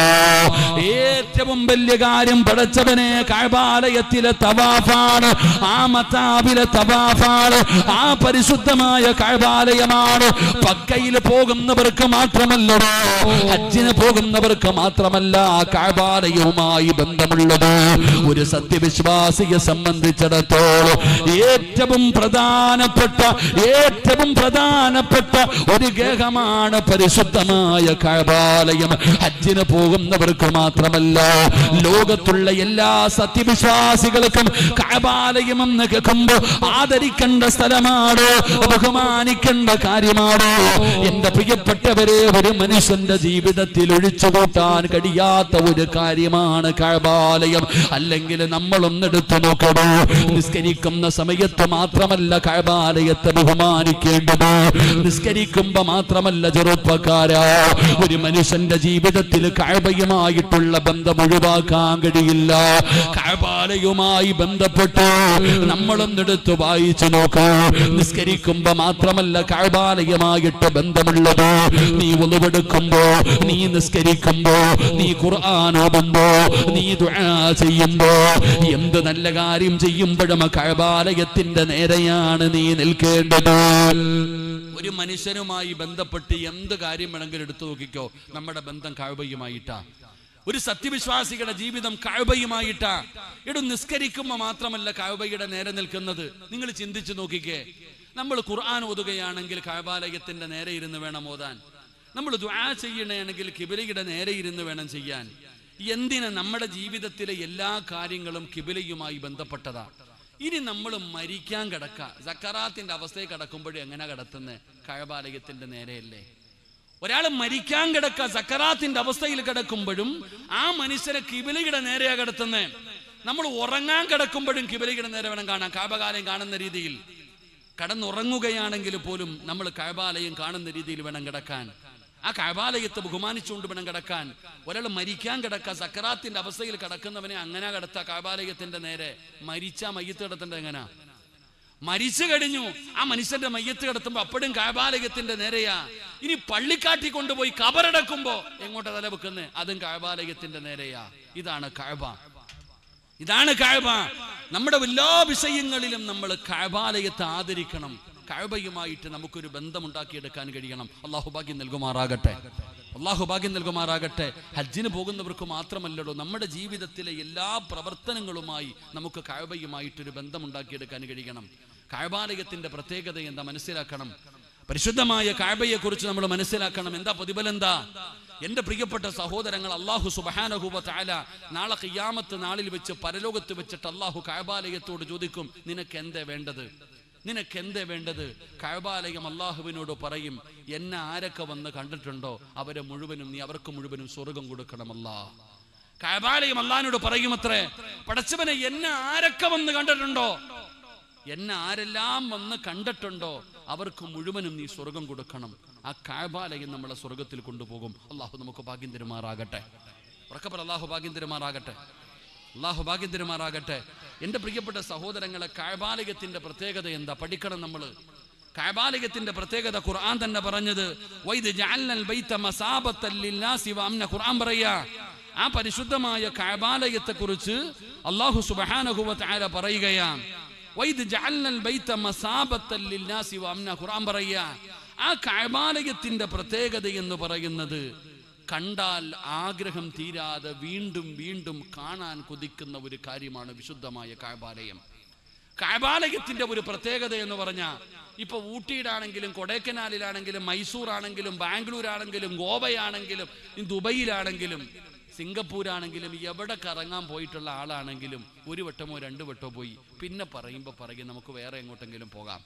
Speaker 1: ഏറ്റവും വലിയ കാര്യം പടച്ചവനെ കഴബാലയത്തിലെ തവാഫാണ് ആ മത്താബിലെ തവാഫാണ് ആ പരിശുദ്ധമായ കഴബാലയമാണ് പക്കയിൽ പോകുന്നവർക്ക് മാത്രമല്ലടോ ഹജ്ജിന് പോകുന്നവർക്ക് മാത്രമല്ല കഴബാലയവുമായി ബന്ധമുള്ളത് ഒരു സത്യവിശ്വാസിയെ സംബന്ധിച്ചിടത്തോളം ഏറ്റവും പ്രധാനപ്പെട്ട ഏറ്റവും പ്രധാനപ്പെട്ട ഒരു ഗേഹമാണ് പരിശുദ്ധമായ കഴബാലയം ഹജ്ജിന് പോകുന്നവർക്ക് മാത്രമല്ല ലോകത്തുള്ള എല്ലാ സത്യവിശ്വാസികൾക്കും കഴബാലയം എന്ന് കേൾക്കുമ്പോ ആദരിക്കേണ്ട സ്ഥലമാണ് ബഹുമാനിക്കേണ്ട കാര്യമാണ് എന്റെ പ്രിയപ്പെട്ടവരെ ഒരു മനുഷ്യന്റെ ജീവിതത്തിൽ ഒഴിച്ചുകൂട്ടാൻ കഴിയാത്ത ഒരു കാര്യമാണ് കഴബാലയം അല്ലെങ്കിൽ നമ്മളൊന്നെടുത്തു നോക്കണോ നിസ്കരിക്കുന്ന സമയത്ത് മാത്രമല്ല കഴബാലയത്തെ ബഹുമാനിക്കേണ്ടത് നിസ്കരിക്കുമ്പോ മാത്രമല്ല ചെറുപ്പക്കാരാ ഒരു മനുഷ്യന്റെ ജീവിതത്തിൽ കഴബയുമായിട്ടുള്ള ബന്ധം ഒഴിവാക്കാൻ കഴിയില്ല കഴബാലയുമായി ബന്ധപ്പെട്ട് നമ്മളൊന്നെടുത്ത് വായിച്ചു നോക്കൂ നിസ്കരിക്കുമ്പോ മാത്രമല്ല കഴബാലയമായിട്ട് ബന്ധമുള്ളത് നീ ഒളിവെടുക്കുമ്പോ നീ നിസ്കരിക്കുമ്പോ നീ ഖുർആൻ ഓതുമ്പോ നീ ദുആ ചെയ്യുമ്പോ എന്ത് നല്ല കാര്യം ചെയ്യുമ്പോഴും കഴബാലയത്തിന്റെ നേരെയാണ് നീ നിൽക്കേണ്ടത് ഒരു മനുഷ്യനുമായി ബന്ധപ്പെട്ട് എന്ത് കാര്യം വേണമെങ്കിലും എടുത്തു നോക്കിക്കോ നമ്മുടെ ബന്ധം കഴബയുമായിട്ടാ ഒരു സത്യവിശ്വാസികളുടെ ജീവിതം കഴബയുമായിട്ടാ ഇടും നിസ്കരിക്കുമ്പോൾ മാത്രമല്ല കഴബയുടെ നേരെ നിൽക്കുന്നത് നിങ്ങൾ ചിന്തിച്ചു നോക്കിക്കേ നമ്മൾ ഖുർആൻ ഓതുകയാണെങ്കിൽ കഴബാലയത്തിന്റെ നേരെ ഇരുന്ന് വേണം ഓതാൻ നമ്മൾ ദ്വാ ചെയ്യണമെങ്കിൽ കിബിലയുടെ നേരെ ഇരുന്ന് വേണം ചെയ്യാൻ എന്തിന് നമ്മുടെ ജീവിതത്തിലെ എല്ലാ കാര്യങ്ങളും കിബിലയുമായി ബന്ധപ്പെട്ടതാ ഇനി നമ്മൾ മരിക്കാൻ കിടക്ക സക്കറാത്തിന്റെ അവസ്ഥയെ കിടക്കുമ്പോഴും എങ്ങനെ കിടത്തുന്നത് കഴബാലയത്തിന്റെ നേരെയല്ലേ ഒരാൾ മരിക്കാൻ കിടക്ക സക്കറാത്തിന്റെ അവസ്ഥയിൽ കിടക്കുമ്പോഴും ആ മനുഷ്യനെ കിബിലയുടെ നേരെയാ കിടത്തുന്നേ നമ്മൾ ഉറങ്ങാൻ കിടക്കുമ്പോഴും കിബിലയുടെ നേരെ വേണം കാണാൻ കാബകാലയം കാണുന്ന രീതിയിൽ കടന്നുറങ്ങുകയാണെങ്കിൽ പോലും നമ്മൾ കഴബാലയം കാണുന്ന രീതിയിൽ വേണം കിടക്കാൻ ആ കഴബാലയത്തെ ബഹുമാനിച്ചുകൊണ്ട് വേണം കിടക്കാൻ ഒരാൾ മരിക്കാൻ കിടക്കുക സക്കറാത്തിന്റെ അവസ്ഥയിൽ കിടക്കുന്നവനെ അങ്ങനെ കിടത്ത കഴബാലയത്തിന്റെ നേരെ മരിച്ച മയ്യത്ത് കിടത്തേണ്ടത് എങ്ങനാ മരിച്ചു കഴിഞ്ഞു ആ മനുഷ്യന്റെ മയ്യത്ത് കിടത്തുമ്പോ അപ്പോഴും കഴബാലയത്തിന്റെ നേരെയാ ഇനി പള്ളിക്കാട്ടി കൊണ്ടുപോയി കബറടക്കുമ്പോ എങ്ങോട്ടാ തല വെക്കുന്നത് അതും കഴബാലയത്തിന്റെ നേരെയാ ഇതാണ് കഴബ ഇതാണ് കഴബ നമ്മുടെ എല്ലാ വിഷയങ്ങളിലും നമ്മൾ കഴബാലയത്തെ ആദരിക്കണം കഴബയുമായിട്ട് നമുക്കൊരു ബന്ധമുണ്ടാക്കിയെടുക്കാൻ കഴിയണം അള്ളാഹു ഭാഗ്യം നൽകുമാറാകട്ടെ അള്ളാഹു ഭാഗ്യം നൽകുമാറാകട്ടെ ഹജ്ജിന് പോകുന്നവർക്ക് മാത്രമല്ലടോ നമ്മുടെ ജീവിതത്തിലെ എല്ലാ പ്രവർത്തനങ്ങളുമായി നമുക്ക് കഴബയുമായിട്ടൊരു ബന്ധമുണ്ടാക്കിയെടുക്കാൻ കഴിയണം കഴബാലയത്തിന്റെ പ്രത്യേകത എന്താ മനസ്സിലാക്കണം പരിശുദ്ധമായ കാഴ്ബയെ കുറിച്ച് നമ്മൾ മനസ്സിലാക്കണം എന്താ പ്രതിഫലം എന്താ എന്റെ പ്രിയപ്പെട്ട സഹോദരങ്ങൾ അള്ളാഹു സുബഹാനഹുബ താല നാളെ ഖിയാമത്ത് നാളിൽ വെച്ച് പരലോകത്ത് വെച്ചിട്ട് അള്ളാഹു കാഴ്ബാലയത്തോട് ചോദിക്കും നിനക്ക് എന്തേ വേണ്ടത് നിനക്ക് എന്തേ വേണ്ടത് കഴബാലയം അള്ളാഹുവിനോട് പറയും എന്നെ ആരൊക്കെ വന്ന് കണ്ടിട്ടുണ്ടോ അവരെ മുഴുവനും നീ അവർക്ക് മുഴുവനും സ്വർഗം കൊടുക്കണമല്ലാ കഴബാലയം അള്ളഹാനോട് പറയുമത്രേ പടച്ചവനെ എന്നെ ആരൊക്കെ വന്ന് കണ്ടിട്ടുണ്ടോ എന്നെ ആരെല്ലാം വന്ന് കണ്ടിട്ടുണ്ടോ അവർക്ക് മുഴുവനും നീ സ്വർഗം കൊടുക്കണം ആ കാഴ്ബാലയം നമ്മളെ സ്വർഗത്തിൽ കൊണ്ടുപോകും അള്ളാഹു നമുക്ക് ഭാഗ്യം തരുമാറാകട്ടെ ഉറക്കപ്പറ അള്ളാഹു ഭാഗ്യം തരുമാറാകട്ടെ അള്ളാഹു ഭാഗ്യം തരുമാറാകട്ടെ എൻ്റെ പ്രിയപ്പെട്ട സഹോദരങ്ങളെ കാഴ്ബാലയത്തിന്റെ പ്രത്യേകത എന്താ പഠിക്കണം നമ്മൾ കാഴ്ബാലയത്തിന്റെ പ്രത്യേകത ഖുർആൻ തന്നെ പറഞ്ഞത് വൈദ് ജഅൽനൽ ബൈത മസാബത്തൽ ലിന്നാസി വഅംന ഖുർആൻ പറയാ ആ പരിശുദ്ധമായ കാഴ്ബാലയത്തെ കുറിച്ച് അള്ളാഹു സുബ്ഹാനഹു വ തആല പറയുകയാണ് വൈദ് ജഅൽനൽ ബൈത മസാബത്തൽ ലിന്നാസി വഅംന ഖുർആൻ പറയാ ആ കാഴ്ബാലയത്തിന്റെ പ്രത്യേകത എന്ന് പറയുന്നത് കണ്ടാൽ ആഗ്രഹം തീരാതെ വീണ്ടും വീണ്ടും കാണാൻ കൊതിക്കുന്ന ഒരു കാര്യമാണ് വിശുദ്ധമായ കാഴ്ബാലയം കാഴ്ബാലയത്തിന്റെ ഒരു പ്രത്യേകത എന്ന് പറഞ്ഞാൽ ഇപ്പൊ ഊട്ടിയിലാണെങ്കിലും കൊടൈക്കനാലിലാണെങ്കിലും മൈസൂർ ആണെങ്കിലും ബാംഗ്ലൂർ ആണെങ്കിലും ഗോവയാണെങ്കിലും ഇനി ദുബൈയിലാണെങ്കിലും സിംഗപ്പൂരാണെങ്കിലും എവിടെ കറങ്ങാൻ പോയിട്ടുള്ള ആളാണെങ്കിലും ഒരു വട്ടമോ രണ്ടു വട്ടമോ പോയി പിന്നെ പറയുമ്പോൾ പറയും നമുക്ക് വേറെ എങ്ങോട്ടെങ്കിലും പോകാം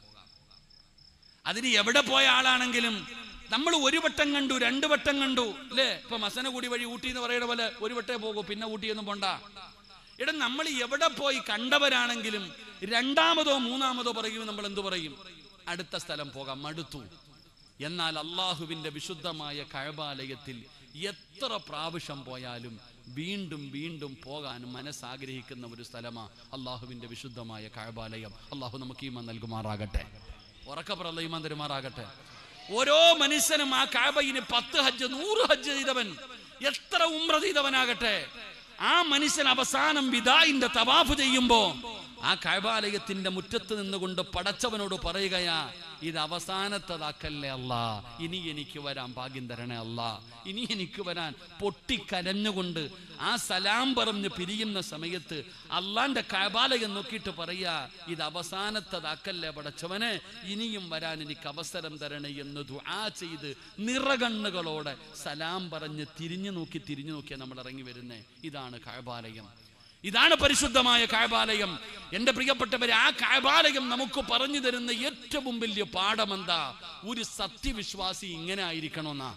Speaker 1: അതിന് എവിടെ പോയ ആളാണെങ്കിലും നമ്മൾ ഒരു വട്ടം കണ്ടു രണ്ട് വട്ടം കണ്ടു അല്ലേ ഇപ്പൊ മസനഗുടി വഴി ഊട്ടി എന്ന് പറയുന്ന പോലെ ഒരു വട്ടേ പോകൂ പിന്നെ ഊട്ടിയൊന്നും പോണ്ട ഇട നമ്മൾ എവിടെ പോയി കണ്ടവരാണെങ്കിലും രണ്ടാമതോ മൂന്നാമതോ പറയുമ്പോൾ നമ്മൾ എന്തു പറയും അടുത്ത സ്ഥലം പോകാം മടുത്തു എന്നാൽ അള്ളാഹുവിന്റെ വിശുദ്ധമായ കഴബാലയത്തിൽ എത്ര പ്രാവശ്യം പോയാലും വീണ്ടും വീണ്ടും പോകാൻ മനസ്സാഗ്രഹിക്കുന്ന ഒരു സ്ഥലമാ അള്ളാഹുവിന്റെ വിശുദ്ധമായ കഴബാലയം അള്ളാഹു നമുക്ക് ഈമാൻ നൽകുമാറാകട്ടെ ഉറക്കപ്പുറല്ല ഈമാൻ തരുമാറാകട്ടെ ഓരോ മനുഷ്യനും ആ കഴബയിന് പത്ത് ഹജ്ജ് നൂറ് ഹജ്ജ് ചെയ്തവൻ എത്ര ഉമ്ര ചെയ്തവനാകട്ടെ ആ മനുഷ്യൻ അവസാനം വിദായിന്റെ തവാഫ് ചെയ്യുമ്പോ ആ കഴബാലയത്തിന്റെ മുറ്റത്ത് നിന്നുകൊണ്ട് പടച്ചവനോട് പറയുകയാ ഇത് അവസാനത്തതാക്കല്ലേ അല്ല ഇനി എനിക്ക് വരാൻ ഭാഗ്യം തരണേ അല്ല ഇനി എനിക്ക് വരാൻ പൊട്ടിക്കരഞ്ഞുകൊണ്ട് ആ സലാം പറഞ്ഞ് പിരിയുന്ന സമയത്ത് അള്ളാന്റെ കഴബാലയം നോക്കിയിട്ട് പറയാ ഇത് അവസാനത്തതാക്കല്ലേ പടച്ചവനെ ഇനിയും വരാൻ എനിക്ക് അവസരം തരണേ എന്ന് ദുആ ചെയ്ത് നിറകണ്ണുകളോടെ സലാം പറഞ്ഞ് തിരിഞ്ഞു നോക്കി തിരിഞ്ഞു നോക്കിയാൽ നമ്മൾ ഇറങ്ങി വരുന്നേ ഇതാണ് കഴബാലയം ഇതാണ് പരിശുദ്ധമായ കായബാലയം എന്റെ പ്രിയപ്പെട്ടവരെ ആ കായബാലയം നമുക്ക് പറഞ്ഞു തരുന്ന ഏറ്റവും വലിയ പാഠമെന്താ ഒരു സത്യവിശ്വാസി ഇങ്ങനെ ആയിരിക്കണമെന്നാ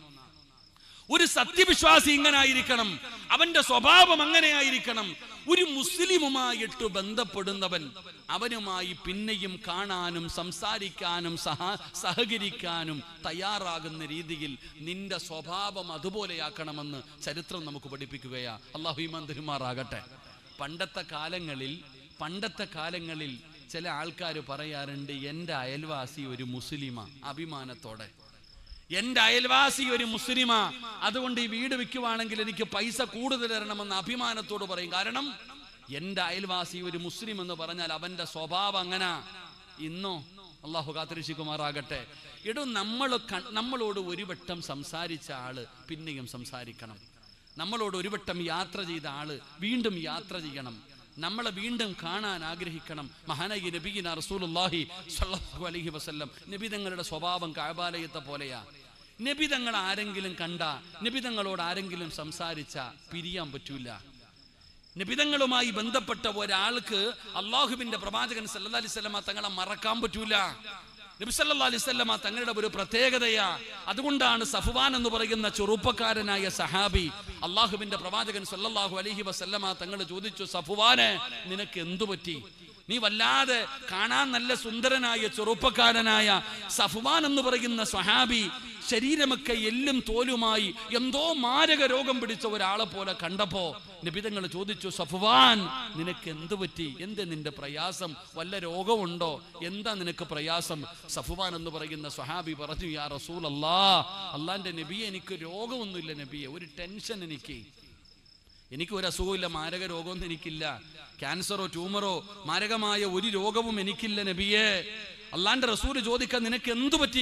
Speaker 1: ഒരു സത്യവിശ്വാസി ഇങ്ങനെ ആയിരിക്കണം അവന്റെ സ്വഭാവം അങ്ങനെ ആയിരിക്കണം ഒരു മുസ്ലിമുമായിട്ട് ബന്ധപ്പെടുന്നവൻ അവനുമായി പിന്നെയും കാണാനും സംസാരിക്കാനും സഹ സഹകരിക്കാനും തയ്യാറാകുന്ന രീതിയിൽ നിന്റെ സ്വഭാവം അതുപോലെയാക്കണമെന്ന് ചരിത്രം നമുക്ക് പഠിപ്പിക്കുകയാ അള്ളാഹു ഈമാൻ തരുമാറാകട്ടെ പണ്ടത്തെ കാലങ്ങളിൽ പണ്ടത്തെ കാലങ്ങളിൽ ചില ആൾക്കാർ പറയാറുണ്ട് എൻ്റെ അയൽവാസി ഒരു മുസ്ലിമ അഭിമാനത്തോടെ എൻ്റെ അയൽവാസി ഒരു മുസ്ലിമാ അതുകൊണ്ട് ഈ വീട് വിൽക്കുവാണെങ്കിൽ എനിക്ക് പൈസ കൂടുതൽ തരണമെന്ന് അഭിമാനത്തോട് പറയും കാരണം എൻ്റെ അയൽവാസി ഒരു മുസ്ലിം എന്ന് പറഞ്ഞാൽ അവന്റെ സ്വഭാവം അങ്ങനെ ഇന്നോ അള്ളാഹു കാത്തിരിശിക്കുമാറാകട്ടെ എടോ നമ്മൾ നമ്മളോട് ഒരു വട്ടം സംസാരിച്ച ആള് പിന്നെയും സംസാരിക്കണം നമ്മളോട് ഒരു വട്ടം യാത്ര ചെയ്ത ആള് വീണ്ടും യാത്ര ചെയ്യണം നമ്മളെ വീണ്ടും കാണാൻ ആഗ്രഹിക്കണം മഹാനായി നബീന റസൂലുള്ളാഹി സ്വല്ലല്ലാഹു അലൈഹി വസല്ലം നബിതങ്ങളുടെ സ്വഭാവം കാബാലയത്തെ പോലെയാ നബിതങ്ങൾ ആരെങ്കിലും കണ്ട നബിതങ്ങളോട് ആരെങ്കിലും സംസാരിച്ച പിരിയാൻ പറ്റൂല നിബിതങ്ങളുമായി ബന്ധപ്പെട്ട ഒരാൾക്ക് അള്ളാഹുവിന്റെ പ്രവാചകൻ സല്ലല്ലാഹു അലൈഹി വസല്ലമ തങ്ങളെ മറക്കാൻ പറ്റൂല നബി സല്ലല്ലാഹു അലൈഹി വസല്ലമ തങ്ങളുടെ ഒരു പ്രത്യേകതയാ അതുകൊണ്ടാണ് സഫ്വാൻ എന്ന് പറയുന്ന ചെറുപ്പക്കാരനായ സഹാബി അള്ളാഹുവിന്റെ പ്രവാചകൻ സല്ലല്ലാഹു അലൈഹി വസല്ലമ തങ്ങൾ ചോദിച്ചു സഫ്വാനെ നിനക്ക് എന്തു പറ്റി നീ വല്ലാതെ കാണാൻ നല്ല സുന്ദരനായ ചെറുപ്പക്കാരനായ സഫ്വാൻ എന്ന് പറയുന്ന സ്വഹാബി ശരീരമൊക്കെ എല്ലും തോലുമായി എന്തോ മാരക രോഗം പിടിച്ച ഒരാളെ പോലെ കണ്ടപ്പോ നിബിതങ്ങൾ ചോദിച്ചു സഫ്വാൻ നിനക്ക് എന്തു പറ്റി എന്ത് നിന്റെ പ്രയാസം വല്ല രോഗമുണ്ടോ എന്താ നിനക്ക് പ്രയാസം സഫ്വാൻ എന്ന് പറയുന്ന സ്വഹാബി പറഞ്ഞു യാ റസൂൽ അല്ലാ അള്ളാന്റെ നബിയെ എനിക്ക് രോഗമൊന്നുമില്ല നബിയെ ഒരു ടെൻഷൻ എനിക്ക് എനിക്ക് ഒരു അസുഖമില്ല മാരക രോഗമൊന്നും എനിക്കില്ല ക്യാൻസറോ ട്യൂമറോ മാരകമായ ഒരു രോഗവും എനിക്കില്ല നബിയെ അള്ളാന്റെ റസൂല് ചോദിക്കാൻ നിനക്ക് എന്തു പറ്റി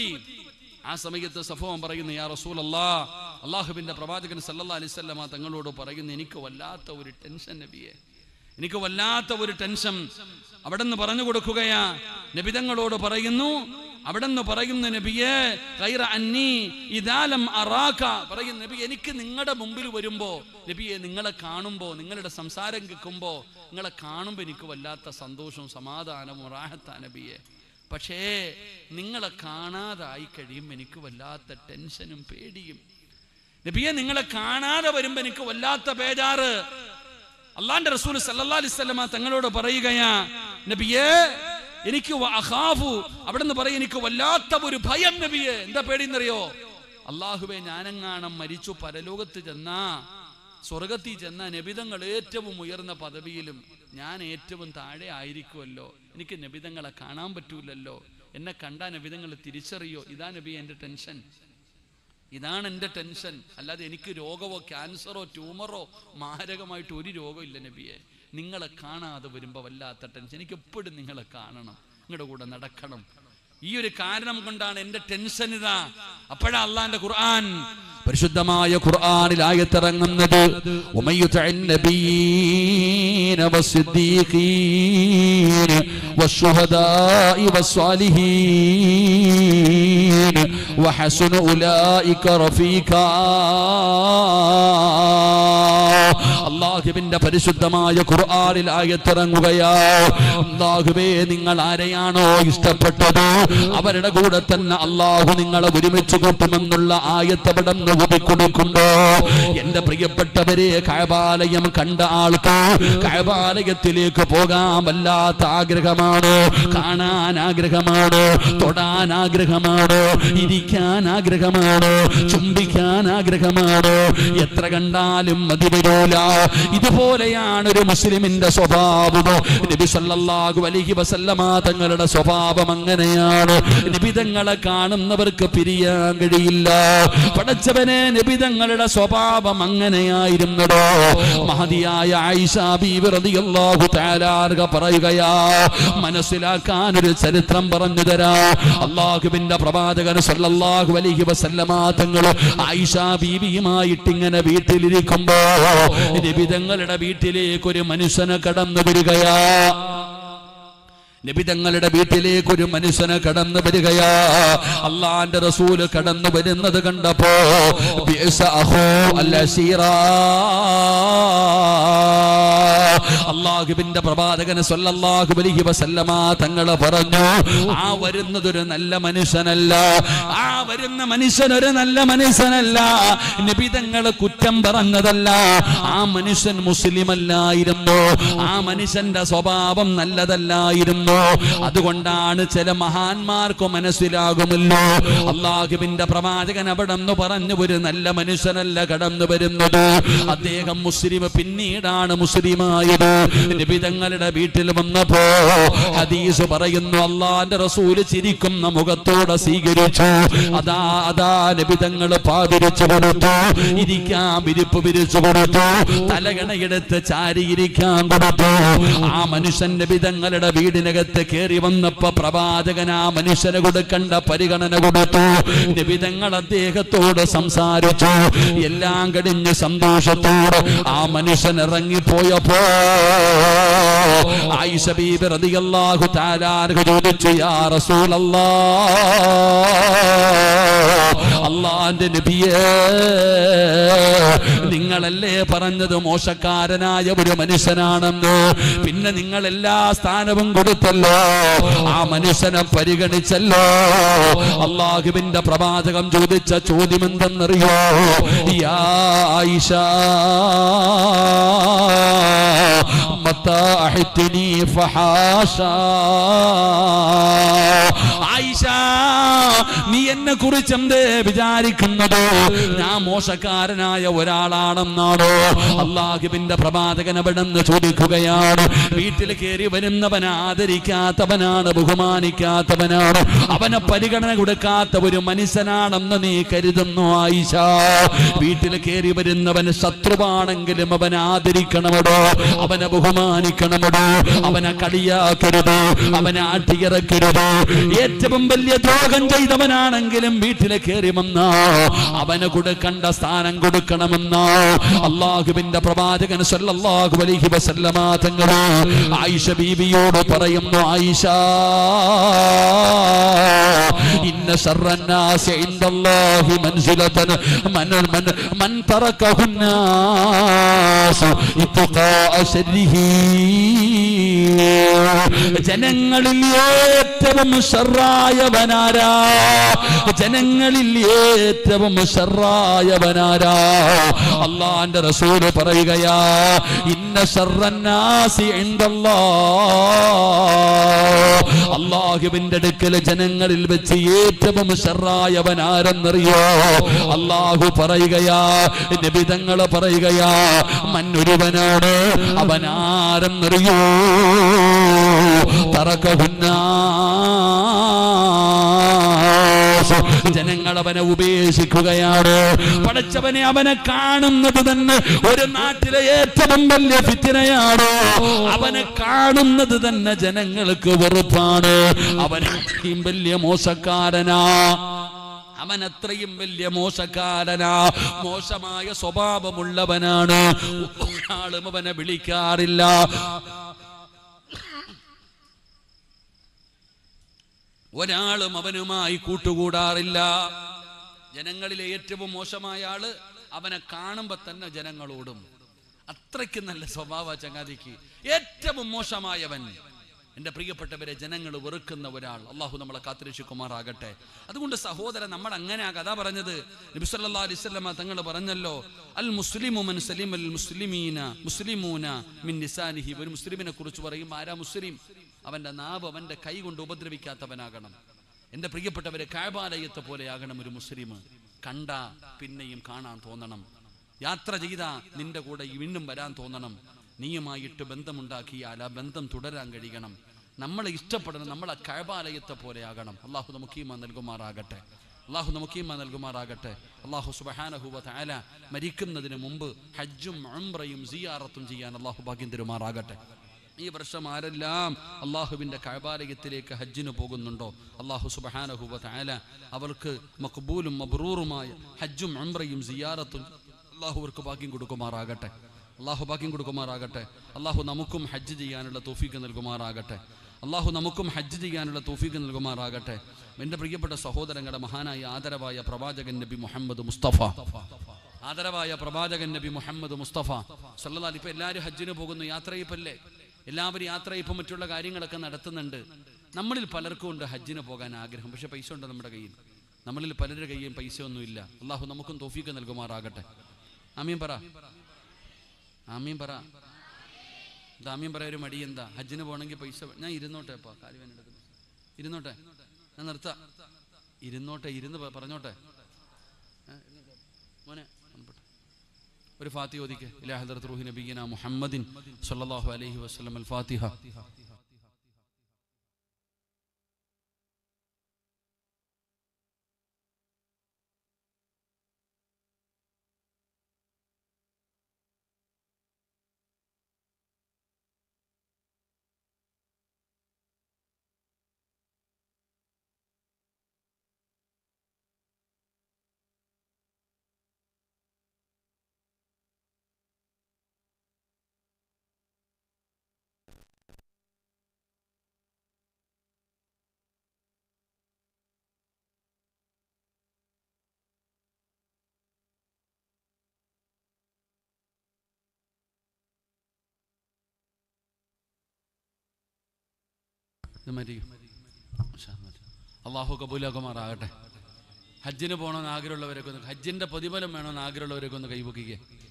Speaker 1: ആ സമയത്ത് സഫോൻ പറയുന്നു യാ റസൂൽ അല്ലാ അള്ളാഹുബിന്റെ പ്രവാചകൻ സല്ലല്ലാ അലിസ്വല്ലമ തങ്ങളോട് പറയുന്നു എനിക്ക് വല്ലാത്ത ഒരു ടെൻഷൻ നബിയെ എനിക്ക് വല്ലാത്ത ഒരു ടെൻഷൻ അവിടെ നിന്ന് പറഞ്ഞു കൊടുക്കുകയാ നബിതങ്ങളോട് പറയുന്നു അവിടെ നിന്ന് പറയുന്നു നബിയെ ഗൈറ അന്നി ഇദാലം അറാക പറയും നബി എനിക്ക് നിങ്ങളുടെ മുമ്പിൽ വരുമ്പോ നബിയെ നിങ്ങളെ കാണുമ്പോ നിങ്ങളുടെ സംസാരം കേൾക്കുമ്പോ നിങ്ങളെ കാണുമ്പോ എനിക്ക് വല്ലാത്ത സന്തോഷവും സമാധാനവും റാഹത്താ നബിയെ പക്ഷേ നിങ്ങളെ കാണാതായി കഴിയും എനിക്ക് വല്ലാത്ത ടെൻഷനും പേടിയും നബിയെ നിങ്ങളെ കാണാതെ വരുമ്പോ എനിക്ക് വല്ലാത്ത ബേജാറ് അള്ളാന്റെ റസൂൽ സല്ലല്ലാഹു അലൈഹി വസല്ലമ തങ്ങളോട് പറയുകയാ നബിയേ എനിക്ക് വ അഖാഫു അവിടെ നിന്ന് പറയും എനിക്ക് വല്ലാത്ത ഒരു ഭയം നബിയെ എന്താ പേടിയെന്നറിയോ അള്ളാഹുവെ ഞാനെങ്ങാണം മരിച്ചു പരലോകത്ത് ചെന്നാ സ്വർഗത്തിൽ ചെന്ന നബിതങ്ങൾ ഏറ്റവും ഉയർന്ന പദവിയിലും ഞാൻ ഏറ്റവും താഴെ ആയിരിക്കുമല്ലോ എനിക്ക് നബിതങ്ങളെ കാണാൻ പറ്റൂലല്ലോ എന്നെ കണ്ടാ നബിതങ്ങൾ തിരിച്ചറിയോ ഇതാ നബി എൻ്റെ ടെൻഷൻ ഇതാണ് എൻ്റെ ടെൻഷൻ അല്ലാതെ എനിക്ക് രോഗമോ ക്യാൻസറോ ട്യൂമറോ മാരകമായിട്ട് ഒരു രോഗമില്ല നബിയെ നിങ്ങളെ കാണാതെ വരുമ്പോൾ വല്ലാത്ത ടെൻഷൻ എനിക്ക് എപ്പോഴും നിങ്ങളെ കാണണം നിങ്ങളുടെ കൂടെ നടക്കണം ഈ ഒരു കാരണം കൊണ്ടാണ് എന്റെ ടെൻഷൻ ഇതാ അപ്പോഴാ അള്ളാന്റെ ഖുർആൻ പരിശുദ്ധമായ ഖുർആനിൽ ആയത്തിറങ്ങുന്നത് ഉമയ്യുതഅൻ നബിയീന വസ്സിദ്ദീഖീന والشهداء والصالحين وحسن أولئك رفيقا അള്ളാഹുവിന്റെ പരിശുദ്ധമായ ഖുർആനിൽ ആയത്തിറങ്ങുകയാ അള്ളാഹുവേ നിങ്ങൾ ആരെയാണോ ഇഷ്ടപ്പെട്ടത് അവരുടെ കൂടെ തന്നെ അള്ളാഹു നിങ്ങളെ ഒരുമിച്ച് കൂട്ടുമെന്നുള്ള ആയത്തവിടം കൊടുക്കുമ്പോ എന്റെ പ്രിയപ്പെട്ടവരെ കഴബാലയം കണ്ട ആൾക്ക് കഴബാലയത്തിലേക്ക് പോകാൻ വല്ലാത്ത ആഗ്രഹമാണ് ആഗ്രഹമാണ് കാണാൻ ആഗ്രഹമാണ് തൊടാൻ ആഗ്രഹമാണ് ഇരിക്കാൻ ആഗ്രഹമാണ് ചുംബിക്കാൻ ആഗ്രഹമാണ് എത്ര കണ്ടാലും മതി വരൂല ഇതുപോലെയാണ് ഒരു മുസ്ലിമിന്റെ സ്വഭാവം നബി സല്ലല്ലാഹു അലൈഹി വസല്ലമ തങ്ങളുടെ സ്വഭാവം അങ്ങനെയാണ് നിബിതങ്ങളെ കാണുന്നവർക്ക് പിരിയാൻ കഴിയില്ല പടച്ചവനെ നിബിതങ്ങളുടെ സ്വഭാവം അങ്ങനെയായിരുന്നടോ മഹതിയായ ആയിഷ ബീവി റളിയല്ലാഹു തആല അൻഹ പറയുകയാ മനസ്സിലാക്കാൻ ഒരു ചരിത്രം പറഞ്ഞു തരാ അള്ളാഹുവിന്റെ പ്രവാചകൻ സല്ലല്ലാഹു അലൈഹി വസല്ലമ തങ്ങൾ ആയിഷ ബീവിയുമായിട്ട് ഇങ്ങനെ വീട്ടിലിരിക്കുമ്പോ നിബിതങ്ങളുടെ വീട്ടിലേക്ക് ഒരു മനുഷ്യനെ കടന്നു വരികയാ നബിതങ്ങളുടെ വീട്ടിലേക്ക് ഒരു മനുഷ്യനെ കടന്നു വരികയാ അള്ളാന്റെ റസൂല് കടന്നു വരുന്നത് കണ്ടപ്പോ ബിഅസ അഖൂ അൽ-അസീറാ. അള്ളാഹുവിന്റെ പ്രവാചകന് സല്ലല്ലാഹു അലൈഹി വസല്ലമ തങ്ങൾ പറഞ്ഞു ആ വരുന്നത് ഒരു നല്ല മനുഷ്യനല്ല ആ വരുന്ന മനുഷ്യൻ ഒരു നല്ല മനുഷ്യനല്ല നിബിതങ്ങള് കുറ്റം പറഞ്ഞതല്ല ആ മനുഷ്യൻ മുസ്ലിം അല്ലായിരുന്നു ആ മനുഷ്യന്റെ സ്വഭാവം നല്ലതല്ലായിരുന്നു അതുകൊണ്ടാണ് ചില മഹാന്മാർക്ക് മനസ്സിലാകുമല്ലോ അള്ളാഹുവിന്റെ പ്രവാചകൻ അവിടെ നിന്ന് പറഞ്ഞു ഒരു നല്ല മനുഷ്യനല്ല കടന്നു വരുന്നത് അദ്ദേഹം മുസ്ലിം പിന്നീടാണ് മുസ്ലിമായത് നിബിതങ്ങളുടെ വീട്ടിൽ വന്നപ്പോ ഹദീസ് പറയുന്നു അള്ളാന്റെ റസൂല് ചിരിക്കുന്ന മുഖത്തോടെ സ്വീകരിച്ചു അതാ അതാ നിബിതങ്ങൾ പാതിരിച്ചു കൊടുത്തു ഇരിക്കാൻ വിരിപ്പ് വിരിച്ചു കൊടുത്തു തലകണയെടുത്ത് ചാരിയിരിക്കാൻ കൊടുത്തു ആ മനുഷ്യന്റെ വിധങ്ങളുടെ വീടിനകത്ത് കയറി വന്നപ്പോ പ്രവാചകൻ ആ മനുഷ്യന് കൊടുക്കേണ്ട പരിഗണന കൊടുത്തു നിബിതങ്ങൾ അദ്ദേഹത്തോട് സംസാരിച്ചു എല്ലാം കഴിഞ്ഞ് സന്തോഷത്തോട് ആ മനുഷ്യൻ ഇറങ്ങിപ്പോയപ്പോ ആയിഷ ബീബി റളിയല്ലാഹു തആല അൻഹ ചോദിച്ചു യാ റസൂലല്ലാഹ് അള്ളാന്റെ നബിയേ നിങ്ങളല്ലേ പറഞ്ഞത് മോശക്കാരനായ ഒരു മനുഷ്യനാണെന്ന് പിന്നെ നിങ്ങൾ എല്ലാ സ്ഥാനവും കൊടുത്തല്ലോ ആ മനുഷ്യനെ പരിഗണിച്ചല്ലോ അള്ളാഹുവിന്റെ പ്രവാചകം ചോദിച്ച ചോദ്യം എന്തെന്നറിയോ യാ ആയിഷ മത്താ അഹിത്തിനി ഫഹാഷാ ആയിഷ നീ എന്നെ കുറിച്ച് എന്തേ വിചാരിക്കുന്നത് ഞാൻ മോശക്കാരനായ ഒരാളാണെന്നാണോ അള്ളാഹുവിന്റെ പ്രവാചകൻ അവിടെ നിന്ന് ചോദിക്കുകയാണ് വീട്ടിൽ കയറി വരുന്നവൻ ആദരിക്കാത്തവനാണ് ബഹുമാനിക്കാത്തവനാണ് അവനെ പരിഗണന കൊടുക്കാത്ത ഒരു മനുഷ്യനാണെന്ന് നീ കരുതുന്നു ആയിഷ വീട്ടിൽ കയറി വരുന്നവൻ ശത്രുവാണെങ്കിലും അവൻ ആദരിക്കണമടോ അവനെ ബഹുമാനിക്കണമടോ അവനെ കളിയാക്കരുത് അവനെ ആട്ടിയിറക്കരുത് ഏറ്റവും വലിയ ദ്രോഹം ചെയ്തവനാണെങ്കിലും വീട്ടിൽ കയറി വന്നോ അവന് കൊടുക്കേണ്ട സ്ഥാനം കൊടുക്കണമെന്നോ അള്ളാഹുവിന്റെ പ്രവാചകൻ സല്ലല്ലാഹു അലൈഹി വസല്ലമ തങ്ങള് ആയിഷ ബീവിയോട് പറയുന്നു ആയിഷ ഇന്ന ശർറന്നാസി ഇൻദല്ലാഹി മൻസിലതൻ മൻ മൻ മൻ തറക്കഹുന്നാസ് ഇത്ഖാ ശർരിഹി ജനങ്ങളിൽ ഏറ്റവും ഷർറായവനാരാ ജനങ്ങളിൽ ഏറ്റവും ഷർറായവനാരാ അള്ളാന്റെ റസൂല് പറയുകയാ ഇന്ന ഷർറന്നാസി ഇൻദല്ലാ അള്ളാഹുവിന്റെ അടുക്കൽ ജനങ്ങളിൽ വെച്ച് ഏറ്റവും ഷർറായവൻ ആരെന്നറിയോ അള്ളാഹു പറയുകയാ നിബിതങ്ങള് പറയുകയാ മന്നൊരുവനാണ് അവൻ ആരെന്നറിയോ തറക്കഹുന്നാ ജനങ്ങൾ അവനെ ഉപേക്ഷിക്കുകയാണ് പടച്ചവനെ അവനെ കാണുന്നത് തന്നെ ഒരു നാട്ടിലെ ഏറ്റവും വലിയ ഫിത്തിനയാണ് അവനെ കാണുന്നത് തന്നെ ജനങ്ങൾക്ക് വെറുപ്പാണ് അവൻ അത്രയും വലിയ മോശക്കാരനാ അവൻ അത്രയും വലിയ മോശക്കാരനാ മോശമായ സ്വഭാവമുള്ളവനാണ് ഒരാളും അവനെ വിളിക്കാറില്ല ഒരാളും അവനുമായി കൂട്ടുകൂടാറില്ല ജനങ്ങളിലെ ഏറ്റവും മോശമായ ആള് അവനെ കാണുമ്പോ തന്നെ ജനങ്ങളോടും അത്രയ്ക്ക് നല്ല സ്വഭാവ ചങ്ങാതിക്ക് ഏറ്റവും മോശമായവൻ എൻ്റെ പ്രിയപ്പെട്ടവരെ ജനങ്ങൾ വെറുക്കുന്ന ഒരാൾ അള്ളാഹു നമ്മളെ കാത്തിരക്ഷിക്കുമാറാകട്ടെ അതുകൊണ്ട് സഹോദരൻ നമ്മൾ അങ്ങനെ ആ കഥ പറഞ്ഞത് നബിസല്ലാ അലിസ്ലമ തങ്ങൾ പറഞ്ഞല്ലോ അൽ മുസ്ലിമു മൻ സലിം അൽ മുസ്ലിമീന മുസ്ലിമൂന മിൻ നിസാനിഹി ഒരു മുസ്ലിമിനെ കുറിച്ച് പറയും ആരാ മുസ്ലിം അവന്റെ നാവ് അവന്റെ കൈ കൊണ്ട് ഉപദ്രവിക്കാത്തവനാകണം എൻ്റെ പ്രിയപ്പെട്ടവരെ കാഴ്ബാലയത്തെ പോലെയാകണം ഒരു മുസ്ലിം കണ്ട പിന്നെയും കാണാൻ തോന്നണം യാത്ര ചെയ്ത നിന്റെ കൂടെ വീണ്ടും വരാൻ തോന്നണം നീയുമായിട്ട് ബന്ധമുണ്ടാക്കിയാൽ ആ ബന്ധം തുടരാൻ കഴിയണം നമ്മളെ ഇഷ്ടപ്പെടണം നമ്മളെ കഴബാലയത്തെ പോലെയാകണം അള്ളാഹു നമുക്ക് ഈമ നൽകുമാറാകട്ടെ അള്ളാഹു നമുക്ക് ഈമ നൽകുമാറാകട്ടെ അള്ളാഹു സുബഹാനഹുവ താല മരിക്കുന്നതിന് മുമ്പ് ഹജ്ജും ഉംറയും സിയാറത്തും ചെയ്യാൻ അള്ളാഹു ഭാഗ്യം തരുമാറാകട്ടെ ഈ വർഷം ആരെല്ലാം അള്ളാഹുവിൻ്റെ കഴബാലയത്തിലേക്ക് ഹജ്ജിന് പോകുന്നുണ്ടോ അള്ളാഹു സുബഹാനഹുവ താല അവർക്ക് മക്ബൂലും മബ്രൂറുമായ ഹജ്ജും ഉംറയും സിയാറത്തും അള്ളാഹു അവർക്ക് ഭാഗ്യം കൊടുക്കുമാറാകട്ടെ അള്ളാഹു ഭാഗ്യം കൊടുക്കുമാറാകട്ടെ അള്ളാഹു നമുക്കും ഹജ്ജ് ചെയ്യാനുള്ള തോഫീക്ക് നൽകുമാറാകട്ടെ അള്ളാഹു നമുക്കും ഹജ്ജ് ചെയ്യാനുള്ള തോഫീക്ക് നൽകുമാറാകട്ടെ എൻ്റെ പ്രിയപ്പെട്ട സഹോദരങ്ങളുടെ മഹാനായ ആദരവായ പ്രവാചകൻ നബി മുഹമ്മദ് മുസ്തഫ ആദരവായ പ്രവാചകൻ നബി മുഹമ്മദ് മുസ്തഫ സല്ലല്ലാഹു അലൈഹി ഇപ്പൊ എല്ലാവരും ഹജ്ജിന് പോകുന്നു യാത്രയപ്പല്ലേ എല്ലാവരും യാത്രയപ്പം മറ്റുള്ള കാര്യങ്ങളൊക്കെ നടത്തുന്നുണ്ട് നമ്മളിൽ പലർക്കും ഉണ്ട് ഹജ്ജിന് പോകാൻ ആഗ്രഹം പക്ഷെ പൈസ ഉണ്ട് നമ്മുടെ കയ്യിൽ നമ്മളിൽ പലരുടെ കയ്യും പൈസ ഒന്നുമില്ല അള്ളാഹു നമുക്കും തോഫീക്ക് നൽകുമാറാകട്ടെ ആമീൻ പറ ആമീൻ പറ ഇത് ആമീൻ പറയാ ഒരു മടി എന്താ ഹജ്ജിന് പോകണമെങ്കിൽ പൈസ വേ- ഞാൻ ഇരുന്നോട്ടെ അപ്പാ കാര്യം വേണ്ടെടുക്കുന്നു ഇരുന്നോട്ടെ ഞാൻ നിർത്താം ഇരുന്നോട്ടെ ഇരുന്ന് പ- പറഞ്ഞോട്ടെ ഏ, ഇരുന്നോട്ടെ. മോനെ വന്നോട്ടെ. ഒരു ഫാത്തി ഓദിക്ക് ഇലാ ഹദറത്ത് റൂഹി നബിയന മുഹമ്മദിൻ സല്ലല്ലാഹു അലൈഹി വസല്ലം അൽ ഫാത്തിഹ ഇത് മതി മാഷാ, മതി. അള്ളാഹു കബൂലാക്കുമാറാകട്ടെ ഹജ്ജിന് പോകണമെന്ന് ആഗ്രഹമുള്ളവരൊക്കെ ഒന്ന് ഹജ്ജിന്റെ പ്രതിഫലം വേണമെന്ന് ആഗ്രഹമുള്ളവരൊക്കെ ഒന്ന് കൈപൊക്കിക്കുക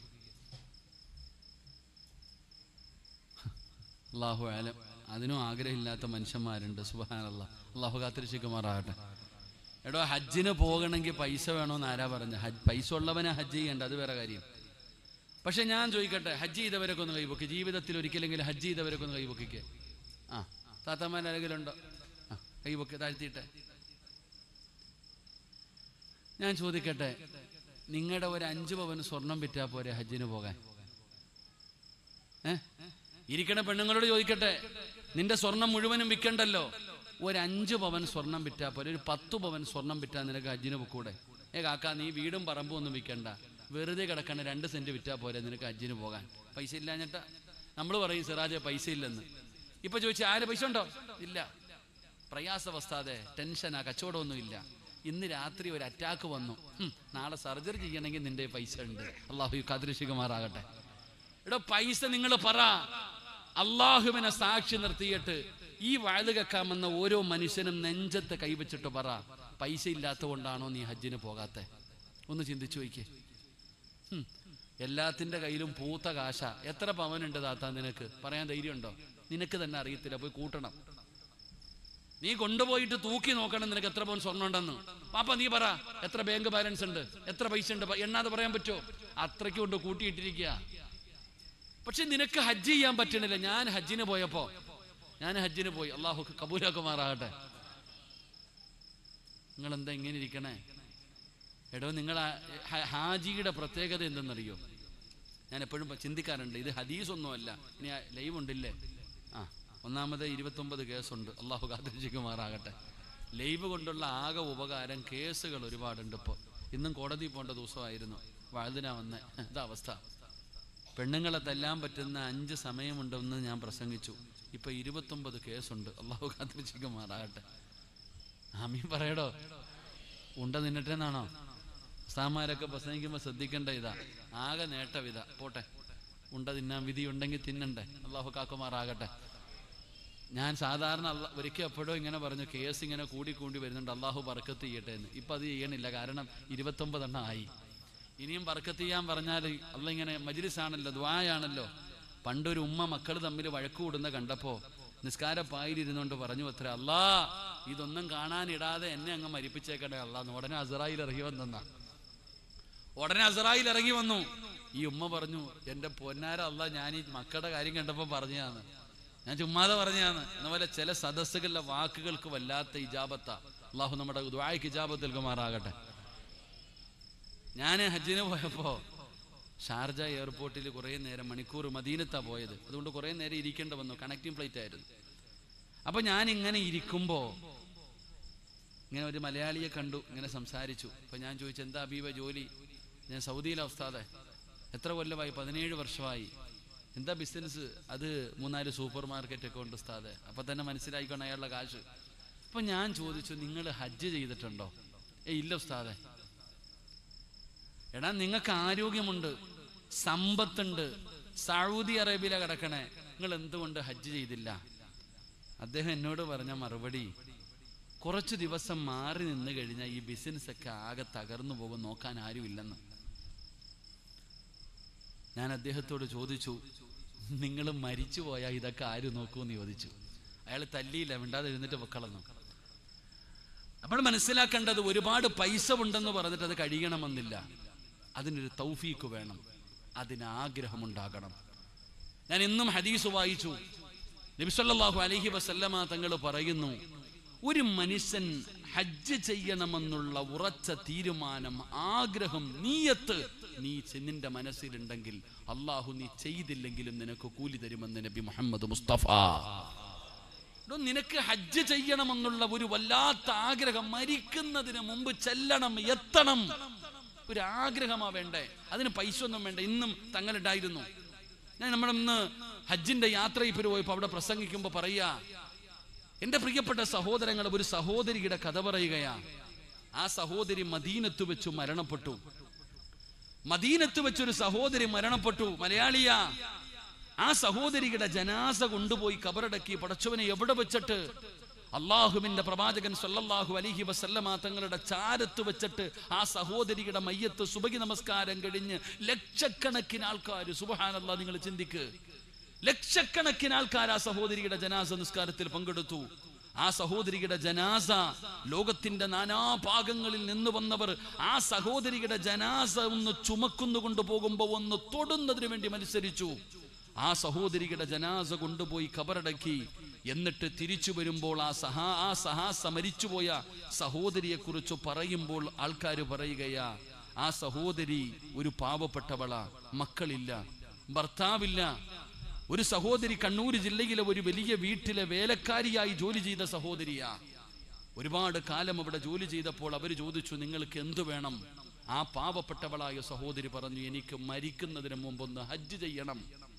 Speaker 1: അള്ളാഹു ആലം അതിനും ആഗ്രഹമില്ലാത്ത മനുഷ്യന്മാരുണ്ട് സുബാനല്ല അള്ളാഹു കാത്തിരിച്ചിക്കുമാറാകട്ടെ എടോ ഹജ്ജിന് പോകണമെങ്കിൽ പൈസ വേണമെന്ന് ആരാ പറഞ്ഞ ഹജ്ജ് പൈസ ഉള്ളവനെ ഹജ്ജ് ചെയ്യണ്ട അത് വേറെ കാര്യം പക്ഷെ ഞാൻ ചോദിക്കട്ടെ ഹജ്ജ് ചെയ്തവരൊക്കെ ഒന്ന് കൈപൊക്കി ജീവിതത്തിൽ ഒരിക്കലെങ്കിലും ഹജ്ജ് ചെയ്തവരൊക്കെ ഒന്ന് കൈപൊക്കിക്കേ ആ താത്തമാരെങ്കിലും ഉണ്ടോ ആ കൈപൊക്കി താഴ്ത്തിയിട്ടെ ഞാൻ ചോദിക്കട്ടെ നിങ്ങളുടെ ഒരു അഞ്ച് പവന് സ്വർണം വിറ്റാ പോരെ ഹജ്ജിന് പോകാൻ ഏ ഇരിക്കണ പെണ്ണുങ്ങളോട് ചോദിക്കട്ടെ നിന്റെ സ്വർണം മുഴുവനും വിൽക്കണ്ടല്ലോ ഒരു അഞ്ച് പവൻ സ്വർണം വിറ്റാ പോരെ ഒരു പത്ത് പവൻ സ്വർണം വിറ്റാ നിനക്ക് ഹജ്ജിന് പൊക്കൂടെ ഏ കാക്ക നീ വീടും പറമ്പും ഒന്നും വിൽക്കണ്ട വെറുതെ കിടക്കണ രണ്ട് സെന്റ് വിറ്റാ പോരെ നിനക്ക് ഹജ്ജിന് പോകാൻ പൈസ ഇല്ലാഞ്ഞിട്ടാ നമ്മൾ പറയും സിറാജെ പൈസ ഇല്ലെന്ന് ഇപ്പൊ ചോദിച്ചാൽ ആര് പൈസ ഉണ്ടോ ഇല്ല പ്രയാസവസ്ഥാതെ ടെൻഷനാ കച്ചവടമൊന്നും ഇല്ല ഇന്ന് രാത്രി ഒരു അറ്റാക്ക് വന്നു ഹും, നാളെ സർജറി ചെയ്യണമെങ്കിൽ നിന്റെ പൈസ ഉണ്ട് അള്ളാഹു കാതിരശികുമാറാകട്ടെ എടോ പൈസ നിങ്ങൾ പറ അള്ളാഹുവിനെ സാക്ഷി നിർത്തിയിട്ട് ഈ വഴുത് കേൾക്കാമെന്ന ഓരോ മനുഷ്യനും നെഞ്ചത്ത് കൈവച്ചിട്ട് പറ പൈസ ഇല്ലാത്തതുകൊണ്ടാണോ നീ ഹജ്ജിന് പോകാത്തെ ഒന്ന് ചിന്തിച്ചു നോക്കിയേ ഹും. എല്ലാത്തിന്റെ കയ്യിലും പൂത്ത കാശ എത്ര പവനുണ്ട് താത്ത നിനക്ക് പറയാൻ ധൈര്യമുണ്ടോ നിനക്ക് തന്നെ അറിയത്തില്ല പോയി കൂട്ടണം നീ കൊണ്ടുപോയിട്ട് തൂക്കി നോക്കണം നിനക്ക് എത്ര പവൻ സ്വർണ്ണം ഉണ്ടെന്ന് പാപ്പ നീ പറ എത്ര ബാങ്ക് ബാലൻസ് ഉണ്ട് എത്ര പൈസ ഉണ്ട് പ- എണ്ണാതെ പറയാൻ പറ്റുമോ അത്രയ്ക്ക് കൊണ്ട് കൂട്ടിയിട്ടിരിക്കുക പക്ഷെ നിനക്ക് ഹജ്ജ് ചെയ്യാൻ പറ്റണില്ല ഞാൻ ഹജ്ജിന് പോയപ്പോ ഞാൻ ഹജ്ജിന് പോയി അള്ളാഹു കബൂലാക്കുമാറാകട്ടെ നിങ്ങൾ എന്താ ഇങ്ങനെ ഇരിക്കണേ എടോ നിങ്ങൾ ആ- ഹ- ഹാജിയുടെ പ്രത്യേകത എന്തെന്നറിയോ ഞാൻ എപ്പോഴും ചിന്തിക്കാറുണ്ട് ഇത് ഹദീസൊന്നുമല്ല ഇനി ആ ലൈവ് ഉണ്ടില്ലേ ആ ഒന്നാമത് ഇരുപത്തൊമ്പത് കേസുണ്ട് അള്ളാഹു കാത്തിരിക്കുമാറാകട്ടെ ലൈവ് കൊണ്ടുള്ള ആകെ ഉപകാരം കേസുകൾ ഒരുപാടുണ്ട് ഇപ്പോൾ ഇന്നും കോടതി പോകേണ്ട ദിവസമായിരുന്നു വഴുതിനാ വന്ന ഇതാ അവസ്ഥ പെണ്ണുങ്ങളെ തല്ലാൻ പറ്റുന്ന അഞ്ച് സമയമുണ്ടെന്ന് ഞാൻ പ്രസംഗിച്ചു ഇപ്പൊ ഇരുപത്തൊമ്പത് കേസുണ്ട് അള്ളാഹു കാത്തിരിക്കുമാറാകട്ടെ ആമീൻ പറയടോ ഉണ്ട നിന്നിട്ടെന്നാണോ ഉസ്താമാരൊക്കെ പ്രസംഗിക്കുമ്പോൾ ശ്രദ്ധിക്കേണ്ട ഇതാ ആകെ നേട്ടം ഇതാ പോട്ടെ ഉണ്ട തിന്നാൻ വിധി ഉണ്ടെങ്കിൽ തിന്നണ്ടേ അള്ളാഹു കാക്കുമാറാകട്ടെ ഞാൻ സാധാരണ അള്ള ഒരിക്കൽ എപ്പോഴോ ഇങ്ങനെ പറഞ്ഞു കേസ് ഇങ്ങനെ കൂടി കൂടി വരുന്നുണ്ട് അള്ളാഹു ബർക്കത്ത് ചെയ്യട്ടെ എന്ന് ഇപ്പം അത് ചെയ്യണില്ല കാരണം ഇരുപത്തൊമ്പതെണ്ണം ആയി ഇനിയും ബർക്കത്ത് ചെയ്യാൻ പറഞ്ഞാൽ അള്ള ഇങ്ങനെ മജിലിസാണല്ലോ ദ്വായാണല്ലോ പണ്ടൊരു ഉമ്മ മക്കൾ തമ്മിൽ വഴക്ക് കൂടുന്ന കണ്ടപ്പോൾ നിസ്കാരപ്പായിരുന്നുകൊണ്ട് പറഞ്ഞു അത്ര അല്ലാ ഇതൊന്നും കാണാനിടാതെ എന്നെ അങ്ങ് മരിപ്പിച്ചേക്കട്ടെ അല്ലാന്ന് ഉടനെ അസറായിൽ ഇറങ്ങി വന്നെന്നാ ഉടനെ അസറായിൽ ഇറങ്ങി വന്നു ഈ ഉമ്മ പറഞ്ഞു എൻ്റെ പൊന്നാര അല്ല ഞാൻ ഈ മക്കളുടെ കാര്യം കണ്ടപ്പോൾ പറഞ്ഞതാണ് ഞാൻ ചുമ്മാതെ പറഞ്ഞതാണ് എന്നപോലെ ചില സദസ്സുകളിലെ വാക്കുകൾക്ക് വല്ലാത്ത ഇജാബത്ത അള്ളാഹു നമ്മുടെ ദ്വായ്ക്ക് ഇജാബത്ത് നൽകുമാറാകട്ടെ ഞാൻ ഹജ്ജിന് പോയപ്പോ ഷാർജ എയർപോർട്ടിൽ കുറേ നേരം മണിക്കൂർ മദീനത്താ പോയത് അതുകൊണ്ട് കുറേ നേരം ഇരിക്കേണ്ടി വന്നു കണക്റ്റിംഗ് ഫ്ലൈറ്റ് ആയിരുന്നു അപ്പൊ ഞാൻ ഇങ്ങനെ ഇരിക്കുമ്പോ ഇങ്ങനെ ഒരു മലയാളിയെ കണ്ടു ഇങ്ങനെ സംസാരിച്ചു അപ്പൊ ഞാൻ ചോദിച്ചു എന്താ അബീബ ജോലി ഞാൻ സൗദിയിലെ ഉസ്താദെ എത്ര കൊല്ലമായി പതിനേഴ് വർഷമായി എന്താ ബിസിനസ് അത് മൂന്നാല് സൂപ്പർ മാർക്കറ്റ് ഒക്കെ ഉണ്ട് ഉസ്താദെ അപ്പൊ തന്നെ മനസ്സിലായിക്കണം അയാളുടെ കാശ് അപ്പൊ ഞാൻ ചോദിച്ചു നിങ്ങൾ ഹജ്ജ് ചെയ്തിട്ടുണ്ടോ ഏ ഇല്ല ഉസ്താദെ എടാ നിങ്ങൾക്ക് ആരോഗ്യമുണ്ട് സമ്പത്തുണ്ട് സൗദി അറേബ്യയിലെ കിടക്കണേ നിങ്ങൾ എന്തുകൊണ്ട് ഹജ്ജ് ചെയ്തില്ല അദ്ദേഹം എന്നോട് പറഞ്ഞ മറുപടി കുറച്ചു ദിവസം മാറി നിന്ന് കഴിഞ്ഞാൽ ഈ ബിസിനസ് ഒക്കെ ആകെ തകർന്നു പോകും നോക്കാൻ ആരുമില്ലെന്ന് ഞാൻ അദ്ദേഹത്തോട് ചോദിച്ചു നിങ്ങൾ മരിച്ചു പോയാൽ ഇതൊക്കെ ആര് നോക്കുമെന്ന് ചോദിച്ചു അയാൾ തല്ലിയില്ല മിണ്ടാതെ എഴുന്നിട്ട് പൊക്കളന്നു നമ്മൾ മനസ്സിലാക്കേണ്ടത് ഒരുപാട് പൈസ ഉണ്ടെന്ന് പറഞ്ഞിട്ട് അത് കഴിയണമെന്നില്ല അതിനൊരു തൗഫീക്ക് വേണം അതിന് ആഗ്രഹമുണ്ടാകണം ഞാൻ ഇന്നും ഹദീസ് വായിച്ചു നബിസല്ലാഹു അലഹി വസല്ലമ തങ്ങൾ പറയുന്നു ഒരു മനുഷ്യൻ ഹജ്ജ് ചെയ്യണമെന്നുള്ള ഉറച്ച തീരുമാനം ആഗ്രഹം നീയത്ത് നീ ചെ- നിന്റെ മനസ്സിലുണ്ടെങ്കിൽ അള്ളാഹു നീ ചെയ്തില്ലെങ്കിലും നിനക്ക് കൂലി തരുമെന്ന് നബി മുഹമ്മദ് മുസ്തഫ എടോ, നിനക്ക് ഹജ്ജ് ചെയ്യണമെന്നുള്ള ഒരു വല്ലാത്ത ആഗ്രഹം മരിക്കുന്നതിന് മുമ്പ് ചെല്ലണം എത്തണം ഒരു ആഗ്രഹമാ വേണ്ടേ അതിന് പൈസ ഒന്നും വേണ്ട ഇന്നും തങ്ങളുണ്ടായിരുന്നു ഞാൻ നമ്മുടെ ഇന്ന് ഹജ്ജിന്റെ യാത്ര ഇപ്പോൾ പോയപ്പോ അവിടെ പ്രസംഗിക്കുമ്പോ പറയാ എന്റെ പ്രിയപ്പെട്ട സഹോദരങ്ങൾ ഒരു സഹോദരിയുടെ കഥ പറയുകയാ ആ സഹോദരി മദീനത്ത് വെച്ചു മരണപ്പെട്ടു മദീനത്ത് വെച്ചൊരു സഹോദരി മരണപ്പെട്ടു മലയാളിയാ ആ സഹോദരിയുടെ ജനാസ കൊണ്ടുപോയി കബറടക്കി പടച്ചവനെ എവിടെ വെച്ചിട്ട് അള്ളാഹുവിന്റെ പ്രവാചകൻ സല്ലല്ലാഹു അലൈഹി വസല്ലമ തങ്ങളുടെ ചാരത്ത് വെച്ചിട്ട് ആ സഹോദരിയുടെ മയ്യത്ത് സുബഹി നമസ്കാരം കഴിഞ്ഞ് ലക്ഷക്കണക്കിന് ആൾക്കാർ സുബഹാനല്ലാ നിങ്ങൾ ചിന്തിക്ക് ലക്ഷക്കണക്കിന് ആൾക്കാർ ആ സഹോദരിയുടെ ജനാസ നിസ്കാരത്തിൽ പങ്കെടുത്തു ആ സഹോദരിയുടെ ജനാസ ലോകത്തിന്റെ നാനാഭാഗങ്ങളിൽ നിന്ന് വന്നവർ ആ സഹോദരിയുടെ ജനാസ ഒന്ന് ചുമക്കുന്നു കൊണ്ടുപോകുമ്പോൾ ഒന്ന് തൊടുന്നതിന് വേണ്ടി മത്സരിച്ചു ആ സഹോദരിയുടെ ജനാസ കൊണ്ടുപോയി കബറടക്കി എന്നിട്ട് തിരിച്ചു വരുമ്പോൾ ആ സഹാ ആ സഹാസ മരിച്ചുപോയ സഹോദരിയെ കുറിച്ച് പറയുമ്പോൾ ആൾക്കാർ പറയുകയാ ആ സഹോദരി ഒരു പാവപ്പെട്ടവള മക്കളില്ല ഭർത്താവില്ല ഒരു സഹോദരി കണ്ണൂർ ജില്ലയിലെ ഒരു വലിയ വീട്ടിലെ വേലക്കാരിയായി ജോലി ചെയ്ത സഹോദരിയാ ഒരുപാട് കാലം അവിടെ ജോലി ചെയ്തപ്പോൾ അവർ ചോദിച്ചു നിങ്ങൾക്ക് എന്തു വേണം ആ പാവപ്പെട്ടവളായ സഹോദരി പറഞ്ഞു എനിക്ക് മരിക്കുന്നതിന് മുമ്പ് ഒന്ന് ഹജ്ജ് ചെയ്യണം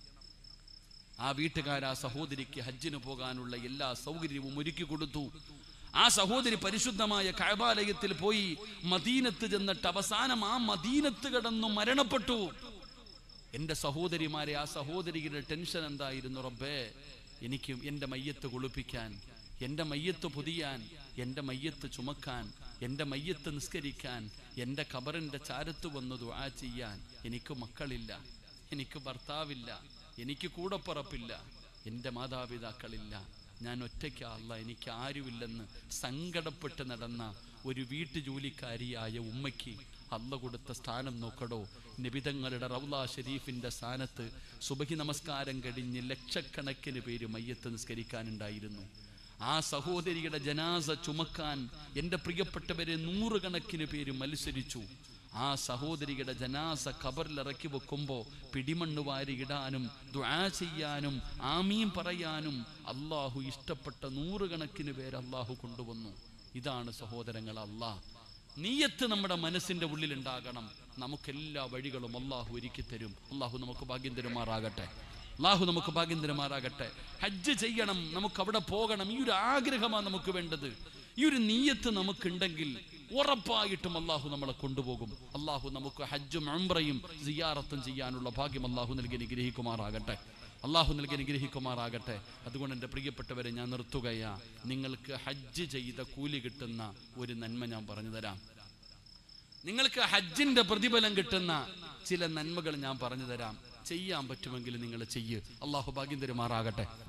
Speaker 1: ആ വീട്ടുകാർ ആ സഹോദരിക്ക് ഹജ്ജിന് പോകാനുള്ള എല്ലാ സൗകര്യവും ഒരുക്കി കൊടുത്തു ആ സഹോദരി പരിശുദ്ധമായ കഴബാലയത്തിൽ പോയി മദീനത്ത് ചെന്നിട്ട് അവസാനം ആ മദീനത്ത് കിടന്നു മരണപ്പെട്ടു എന്റെ സഹോദരിമാരെ ആ സഹോദരിയുടെ ടെൻഷൻ എന്തായിരുന്നു റബ്ബേ എനിക്ക് എൻ്റെ മയ്യത്ത് കുളിപ്പിക്കാൻ എൻ്റെ മയ്യത്ത് പൊതിയാൻ എൻ്റെ മയ്യത്ത് ചുമക്കാൻ എൻ്റെ മയ്യത്ത് നിസ്കരിക്കാൻ എൻ്റെ ഖബറിൻ്റെ ചാരത്ത് വന്ന് ദുആ ചെയ്യാൻ എനിക്ക് മക്കളില്ല എനിക്ക് ഭർത്താവില്ല എനിക്ക് കൂടപ്പുറപ്പില്ല എൻ്റെ മാതാപിതാക്കളില്ല ഞാൻ ഒറ്റയ്ക്കല്ല എനിക്ക് ആരുമില്ലെന്ന് സങ്കടപ്പെട്ട് നടന്ന ഒരു വീട്ടുജോലിക്കാരിയായ ഉമ്മയ്ക്ക് അല്ല കൊടുത്ത സ്ഥാനം നോക്കടോ നിബിതങ്ങളുടെ റൗല ഷരീഫിന്റെ സ്ഥാനത്ത് സുബഹി നമസ്കാരം കഴിഞ്ഞ് ലക്ഷക്കണക്കിന് പേര് മയ്യത്ത് നിസ്കരിക്കാനുണ്ടായിരുന്നു ആ സഹോദരിയുടെ ജനാസ ചുമക്കാൻ എൻ്റെ പ്രിയപ്പെട്ടവരെ നൂറുകണക്കിന് പേര് മത്സരിച്ചു ആ സഹോദരിയുടെ ജനാസ ഖബറിൽ ഇറക്കി വെക്കുമ്പോൾ പിടിമണ്ണ് വാരി ഇടാനും ദുആ ചെയ്യാനും ആമീൻ പറയാനും അള്ളാഹു ഇഷ്ടപ്പെട്ട നൂറുകണക്കിന് പേര് അള്ളാഹു കൊണ്ടുവന്നു ഇതാണ് സഹോദരങ്ങൾ അള്ളാഹ് നീയത്ത് നമ്മുടെ മനസ്സിന്റെ ഉള്ളിൽ ഉണ്ടാകണം നമുക്കെല്ലാ വഴികളും അള്ളാഹു ഒരുക്കി തരും അള്ളാഹു നമുക്ക് ഭാഗ്യം തരുമാറാകട്ടെ അള്ളാഹു നമുക്ക് ഭാഗ്യം തരുമാറാകട്ടെ ഹജ്ജ് ചെയ്യണം നമുക്ക് അവിടെ പോകണം ഈ ഒരു ആഗ്രഹമാണ് നമുക്ക് വേണ്ടത് ഈ ഒരു നീയത്ത് നമുക്കുണ്ടെങ്കിൽ ഉറപ്പായിട്ടും അള്ളാഹു നമ്മളെ കൊണ്ടുപോകും അള്ളാഹു നമുക്ക് ഹജ്ജും അംബ്രയും സിയാറത്തും ചെയ്യാനുള്ള ഭാഗ്യം അള്ളാഹു നൽകി അനുഗ്രഹിക്കുമാറാകട്ടെ അള്ളാഹു നൽകി അനുഗ്രഹിക്കുമാറാകട്ടെ അതുകൊണ്ട് എൻ്റെ പ്രിയപ്പെട്ടവരെ ഞാൻ നിർത്തുകയാ നിങ്ങൾക്ക് ഹജ്ജ് ചെയ്ത കൂലി കിട്ടുന്ന ഒരു നന്മ ഞാൻ പറഞ്ഞു തരാം നിങ്ങൾക്ക് ഹജ്ജിന്റെ പ്രതിഫലം കിട്ടുന്ന ചില നന്മകൾ ഞാൻ പറഞ്ഞു തരാം ചെയ്യാൻ പറ്റുമെങ്കിൽ നിങ്ങൾ ചെയ്യ് അള്ളാഹു ഭാഗ്യം തരുമാറാകട്ടെ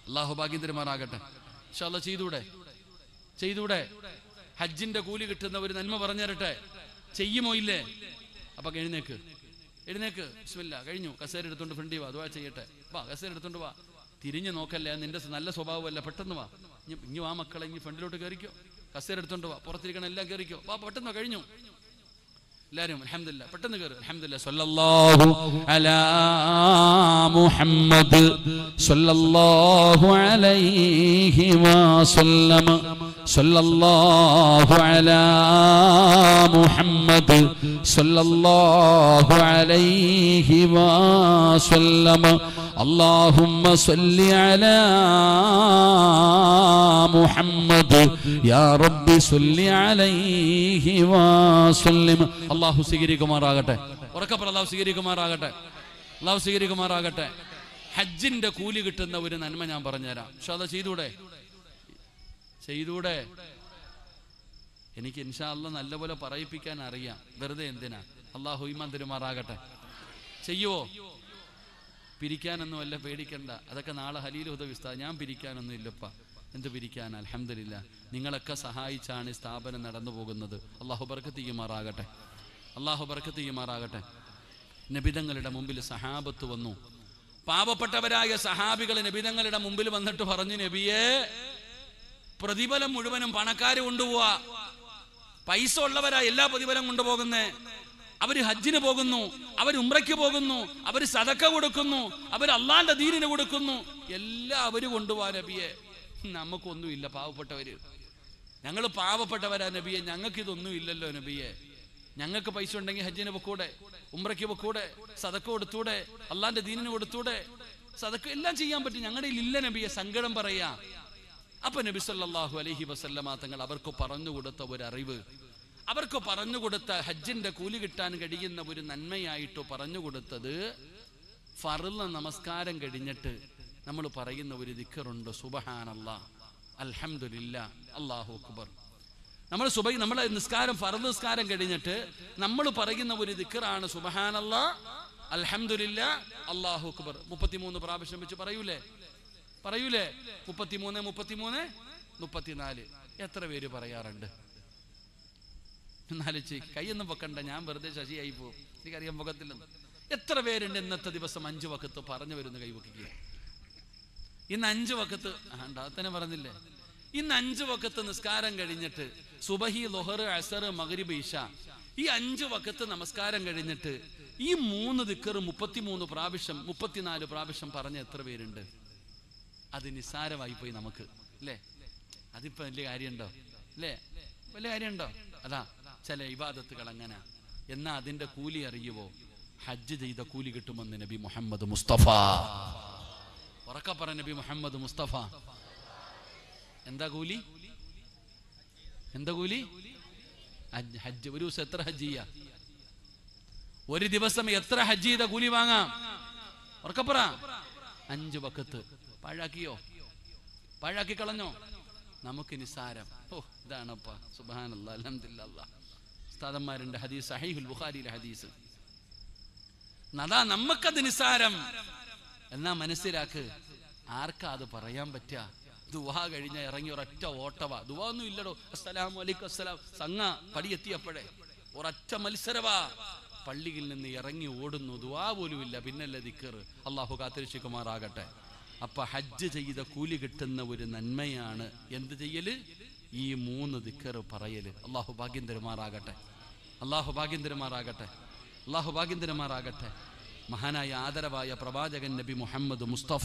Speaker 1: അള്ളാഹു ഭാഗ്യം തരുമാറാകട്ടെ ഇൻഷാല്ല ചെയ്തൂടെ ചെയ്തൂടെ ഹജ്ജിന്റെ കൂലി കിട്ടുന്ന ഒരു നന്മ പറഞ്ഞു തരട്ടെ ചെയ്യുമോ ഇല്ലേ അപ്പൊ എഴുന്നേക്ക് എഴുന്നേക്ക് ബിസ്മില്ല കഴിഞ്ഞു കസേര എടുത്തോണ്ട് ഫ്രണ്ടി വാ അതുവാ ചെയ്യട്ടെ വാ കസേര എടുത്തോണ്ട് വാ തിരിഞ്ഞു നോക്കല്ലേ അത് നിന്റെ നല്ല സ്വഭാവമല്ല പെട്ടെന്ന് വാ ഇനി ഇനി വാ മക്കളെ ഇനി ഫ്രണ്ടിലോട്ട് കയറിക്കോ കസേര എടുത്തോണ്ട് വാ പുറത്തിരിക്കണം എല്ലാം കയറിക്കോ വാ പെട്ടെന്ന് കഴിഞ്ഞു എല്ലാരും അൽഹംദുലില്ലാ പെട്ടെന്ന് കയറി അൽഹംദുലില്ലാ സ്വല്ലല്ലാഹു അലാ മുഹമ്മദ് സ്വല്ലല്ലാഹു അലൈഹി വസല്ലമ സ്വല്ലല്ലാഹു അലാ മുഹമ്മദ് സ്വല്ലല്ലാഹു അലൈഹി വസല്ലമ اللهم صل على محمد يا رب صل عليه وسلم അള്ളാഹു സ്വീകരിക്കുമാറാകട്ടെ ഉറക്കപ്പറ അള്ളാഹു സ്വീകരിക്കുമാറാകട്ടെ അള്ളാഹു സ്വീകരിക്കുമാറാകട്ടെ ഹജ്ജിന്റെ കൂലി കിട്ടുന്ന ഒരു നന്മ ഞാൻ പറഞ്ഞുതരാം പക്ഷെ അത് ചെയ്തൂടെ ചെയ്തൂടെ എനിക്ക് ഇൻഷാ അല്ല നല്ലപോലെ പറയിപ്പിക്കാൻ അറിയാം വെറുതെ എന്തിനാ അള്ളാഹു ഈമാൻ തരുമാറാകട്ടെ ചെയ്യുവോ പിരിക്കാനൊന്നും അല്ല പേടിക്കണ്ട അതൊക്കെ നാളെ ഹലീൽ ഉദവിസ്ത ഞാൻ പിരിക്കാനൊന്നും ഇല്ലപ്പ എന്ത് പിരിക്കാൻ അലഹമില്ല നിങ്ങളൊക്കെ സഹായിച്ചാണ് ഈ സ്ഥാപനം നടന്നു പോകുന്നത് അള്ളാഹു ബർക്കത്ത് ചെയ്യുമാറാകട്ടെ അള്ളാഹു ബർക്കത്ത് ചെയ്യുമാറാകട്ടെ നബിതങ്ങളുടെ മുമ്പിൽ സഹാബത്ത് വന്നു പാവപ്പെട്ടവരായ സഹാബികൾ നബിതങ്ങളുടെ മുമ്പിൽ വന്നിട്ട് പറഞ്ഞു നബിയേ പ്രതിഫലം മുഴുവനും പണക്കാര് കൊണ്ടുപോവാ പൈസ ഉള്ളവരാ എല്ലാ പ്രതിഫലം കൊണ്ടുപോകുന്നേ അവര് ഹജ്ജിന് പോകുന്നു അവർ ഉംറയ്ക്ക് പോകുന്നു അവർ സതക്ക കൊടുക്കുന്നു അവർ അള്ളാന്റെ ദീനിന് കൊടുക്കുന്നു എല്ലാം അവര് കൊണ്ടുപോവാ നബിയെ നമുക്കൊന്നുമില്ല പാവപ്പെട്ടവര് ഞങ്ങൾ പാവപ്പെട്ടവരാ നബിയെ ഞങ്ങൾക്ക് ഇതൊന്നും ഇല്ലല്ലോ നബിയെ ഞങ്ങൾക്ക് പൈസ ഉണ്ടെങ്കിൽ ഹജ്ജിന് പൊക്കൂടെ ഉംറയ്ക്ക് പൊക്കൂടെ സതക്ക കൊടുത്തൂടെ അള്ളാന്റെ ദീനിന് കൊടുത്തൂടെ സതക്ക എല്ലാം ചെയ്യാൻ പറ്റും ഞങ്ങളുടെ ഇല്ല നബിയെ സങ്കടം പറയാ അപ്പൊ നബി സല്ലല്ലാഹു അലൈഹി വസല്ലമ തങ്ങൾ അവർക്ക് പറഞ്ഞു കൊടുത്ത ഒരു അറിവ് അവർക്ക് പറഞ്ഞു കൊടുത്ത ഹജ്ജിന്റെ കൂലി കിട്ടാൻ കഴിയുന്ന ഒരു നന്മയായിട്ട് പറഞ്ഞു കൊടുത്തത് ഫറുള്ള നമസ്കാരം കഴിഞ്ഞിട്ട് നമ്മൾ പറയുന്ന ഒരു ദിക്കറുണ്ട് സുബഹാനല്ലാ അൽഹംദുലില്ല അല്ലാഹു അക്ബർ നമ്മൾ സുബൈ നമ്മളെ നിസ്കാരം ഫറദ് നിസ്കാരം കഴിഞ്ഞിട്ട് നമ്മൾ പറയുന്ന ഒരു ദിക്കറാണ് സുബഹാനല്ല അൽഹംദുലില്ല അല്ലാഹു അക്ബർ മുപ്പത്തിമൂന്ന് പ്രാവശ്യം വെച്ച് പറയൂലേ പറയൂലേ മുപ്പത്തിമൂന്ന് മുപ്പത്തിമൂന്ന് മുപ്പത്തിനാല് എത്ര പേര് പറയാറുണ്ട് എന്നാലിച്ച് കൈയൊന്നും പൊക്കണ്ട ഞാൻ വെറുതെ ശശിയായി പോകും എനിക്കറിയാൻ പൊക്കത്തില്ലെന്ന് എത്ര പേരുണ്ട് ഇന്നത്തെ ദിവസം അഞ്ചു വക്കത്ത് പറഞ്ഞു വരുന്ന കൈവക്കുക ഇന്ന് അഞ്ചു വക്കത്ത് ആണ്ട അത് തന്നെ പറഞ്ഞില്ലേ ഇന്ന് അഞ്ചു വക്കത്ത് നിസ്കാരം കഴിഞ്ഞിട്ട് സുബഹി ലൊഹർ അസർ മകരിബ് ഇഷ ഈ അഞ്ചു വക്കത്ത് നമസ്കാരം കഴിഞ്ഞിട്ട് ഈ മൂന്ന് ദിക്കറ് മുപ്പത്തിമൂന്ന് പ്രാവശ്യം മുപ്പത്തിനാല് പ്രാവശ്യം പറഞ്ഞ എത്ര പേരുണ്ട് അത് നിസ്സാരമായി പോയി നമുക്ക് അല്ലേ അതിപ്പോ വലിയ കാര്യമുണ്ടോ അല്ലേ വലിയ കാര്യമുണ്ടോ അതാ ചില ഇബാദത്തുകൾ അങ്ങനെ എന്നാ അതിന്റെ കൂലി അറിയുവോ ഹജ്ജ് ചെയ്ത കൂലി കിട്ടുമെന്ന് നബി മുഹമ്മദ് മുസ്തഫ ഉറക്കപ്പറ നബി മുഹമ്മദ് മുസ്തഫ എന്താ കൂലി എന്താ കൂലി ഹജ്ജ് ഹജ്ജ് ഒരു ദിവസം എത്ര ഹജ്ജ് ചെയ്യാ ഒരു ദിവസം എത്ര ഹജ്ജ് ചെയ്ത കൂലി വാങ്ങാം ഉറക്കപ്പറ അഞ്ചു വക്കത്ത് പാഴാക്കിയോ പാഴാക്കി കളഞ്ഞോ നമുക്ക് നിസാരം ഓ ഇതാണപ്പ സുബാനല്ല അലഹമില്ല ഉസ്താദന്മാരുണ്ട് ഹദീസ് സഹീഹുൽ ബുഖാരിയിലെ ഹദീസ് നദാ നമുക്കത് നിസാരം എന്നാ മനസ്സിലാക്ക് ആർക്കാ അത് പറയാൻ പറ്റുക ദുവാ കഴിഞ്ഞ ഇറങ്ങി ഒരൊറ്റ ഓട്ടവാ ദുവാ ഒന്നും ഇല്ലടോ അസ്സലാമു അലൈക്കും അസ്സലാം സംഘ പടിയെത്തിയപ്പോഴേ ഒരൊറ്റ മത്സരവാ പള്ളിയിൽ നിന്ന് ഇറങ്ങി ഓടുന്നു ദുവാ പോലും ഇല്ല പിന്നല്ലേ ദിക്കറ് അള്ളാഹു കാത്തിരക്ഷിക്കുമാറാകട്ടെ അപ്പൊ ഹജ്ജ് ചെയ്ത കൂലി കിട്ടുന്ന ഒരു നന്മയാണ് എന്ത് ചെയ്യല് ഈ മൂന്ന് ദിക്കറ് പറയല് അള്ളാഹു ഭാഗ്യം തരുമാറാകട്ടെ അള്ളാഹു ഭാഗ്യം തരുമാറാകട്ടെ അള്ളാഹു ഭാഗ്യം തരുമാറാകട്ടെ മഹാനായ ആദരവായ പ്രവാചകൻ നബി മുഹമ്മദ് മുസ്തഫ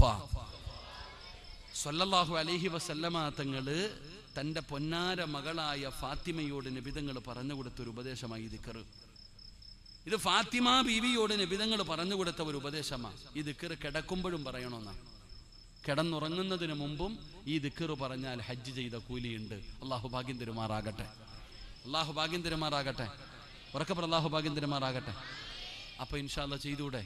Speaker 1: സല്ലല്ലാഹു അലൈഹി വസല്ലമ തങ്ങള് തന്റെ പൊന്നാര മകളായ ഫാത്തിമയോട് നബിതങ്ങൾ പറഞ്ഞു കൊടുത്തൊരു ഉപദേശമായി ദിക്കറ് ഇത് ഫാത്തിമ ബീവിയോട് നബിതങ്ങൾ പറഞ്ഞു കൊടുത്ത ഒരു ഉപദേശമാണ് ഈ ദിക്കറ് കിടക്കുമ്പോഴും പറയണമെന്നാണ് കിടന്നുറങ്ങുന്നതിന് മുമ്പും ഈ ദിക്കറ് പറഞ്ഞാൽ ഹജ്ജ് ചെയ്ത കൂലിയുണ്ട് അള്ളാഹു ഭാഗ്യം തരുമാറാകട്ടെ അള്ളാഹു ഭാഗ്യം തരുമാറാകട്ടെ ഉറക്കപ്പുറ അള്ളാഹു ഭാഗ്യം തരുമാറാകട്ടെ അപ്പൊ ഇൻഷാല്ല ചെയ്തൂടെ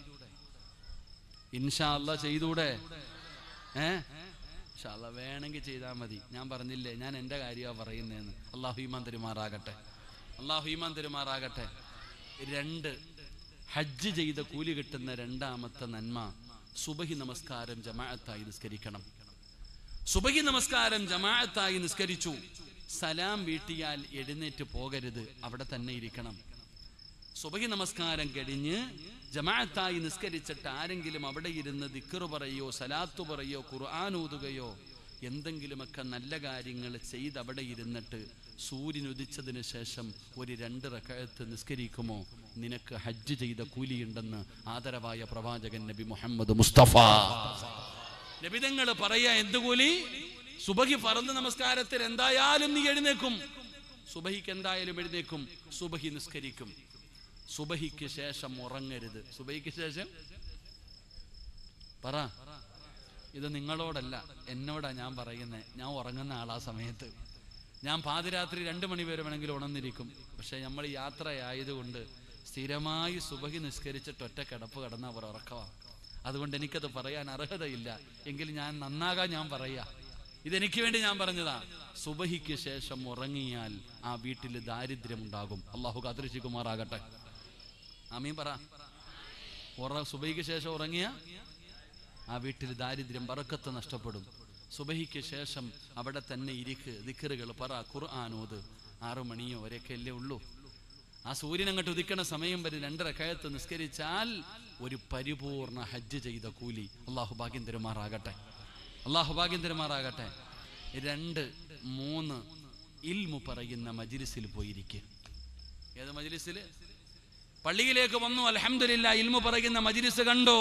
Speaker 1: ഇൻഷാല്ല ചെയ്തൂടെ ഏ ഇൻഷാല്ല വേണമെങ്കിൽ ചെയ്താൽ മതി ഞാൻ പറഞ്ഞില്ലേ ഞാൻ എൻ്റെ കാര്യമാണ് പറയുന്നതെന്ന് അള്ളാഹു ഈമാൻ തരുമാറാകട്ടെ അള്ളാഹു ഈമാൻ തരുമാറാകട്ടെ രണ്ട് ഹജ്ജ് ചെയ്ത കൂലി കിട്ടുന്ന രണ്ടാമത്തെ നന്മ സുബഹി നമസ്കാരം ജമാഅത്തായി നിസ്കരിക്കണം സുബഹി നമസ്കാരം ജമാഅത്തായി നിസ്കരിച്ചു സലാം വീട്ടിയാൽ എഴുന്നേറ്റ് പോകരുത് അവിടെ തന്നെ ഇരിക്കണം സുബഹി നമസ്കാരം കഴിഞ്ഞ് ജമാഅത്തായി നിസ്കരിച്ചിട്ട് ആരെങ്കിലും അവിടെ ഇരുന്ന് ദിക്കറ് പറയോ സലാത്തു പറയോ ഖുർആൻ ഊതുകയോ എന്തെങ്കിലുമൊക്കെ നല്ല കാര്യങ്ങൾ ചെയ്ത് അവിടെ ഇരുന്നിട്ട് സൂര്യൻ ഉദിച്ചതിന് ശേഷം ഒരു രണ്ട് റക്കഴത്ത് നിസ്കരിക്കുമോ നിനക്ക് ഹജ്ജ് ചെയ്ത കൂലിയുണ്ടെന്ന് ആദരവായ പ്രവാചകൻ നബി മുഹമ്മദ് മുസ്തഫ നബിതങ്ങൾ പറയാ എന്ത് കൂലി സുബഹി ഫറന്ന് നമസ്കാരത്തിൽ എന്തായാലും നീ എഴുന്നേക്കും സുബഹിക്ക് എന്തായാലും എഴുന്നേക്കും സുബഹി നിസ്കരിക്കും സുബഹിക്ക് ശേഷം ഉറങ്ങരുത് സുബഹിക്ക് ശേഷം പറ ഇത് നിങ്ങളോടല്ല എന്നോടാ ഞാൻ പറയുന്നത് ഞാൻ ഉറങ്ങുന്ന ആളാ സമയത്ത് ഞാൻ പാതിരാത്രി രണ്ട് മണി വരെ വേണമെങ്കിൽ ഉണർന്നിരിക്കും പക്ഷെ നമ്മൾ യാത്രയായതുകൊണ്ട് സ്ഥിരമായി സുബഹി നിസ്കരിച്ചിട്ട് ഒറ്റ കിടപ്പ് കിടന്ന അവർ ഉറക്കമാണ് അതുകൊണ്ട് എനിക്കത് പറയാൻ അർഹതയില്ല എങ്കിൽ ഞാൻ നന്നാകാൻ ഞാൻ പറയാ ഇതെനിക്ക് വേണ്ടി ഞാൻ പറഞ്ഞതാ സുബഹിക്ക് ശേഷം ഉറങ്ങിയാൽ ആ വീട്ടിൽ ദാരിദ്ര്യമുണ്ടാകും അള്ളാഹു കാത്തിരിക്കുമാറാകട്ടെ ആമീൻ പറ ഉറ സുബഹിക്ക് ശേഷം ഉറങ്ങിയ ആ വീട്ടിൽ ദാരിദ്ര്യം ബറക്കത്ത് നഷ്ടപ്പെടും സുബഹിക്ക് ശേഷം അവിടെ തന്നെ ഇരിക്ക് ദിക്കറുകൾ പറ ഖുർആാനോത് ആറു മണിയോ വരെയൊക്കെ അല്ലേ ഉള്ളൂ ആ സൂര്യൻ അങ്ങോട്ട് ഉദിക്കണ സമയം വരെ രണ്ടര കയത്ത് നിസ്കരിച്ചാൽ ഒരു പരിപൂർണ ഹജ്ജ് ചെയ്ത കൂലി അള്ളാഹു ഭാഗ്യം തരുമാറാകട്ടെ അള്ളാഹു ഭാഗ്യം തരുമാറാകട്ടെ രണ്ട് മൂന്ന് ഇൽമു പറയുന്ന മജിലിസിൽ പോയിരിക്കുക ഏത് മജിലിസിൽ പള്ളിയിലേക്ക് വന്നു അലഹമില്ല ഇൽമു പറയുന്ന മജിലിസ് കണ്ടോ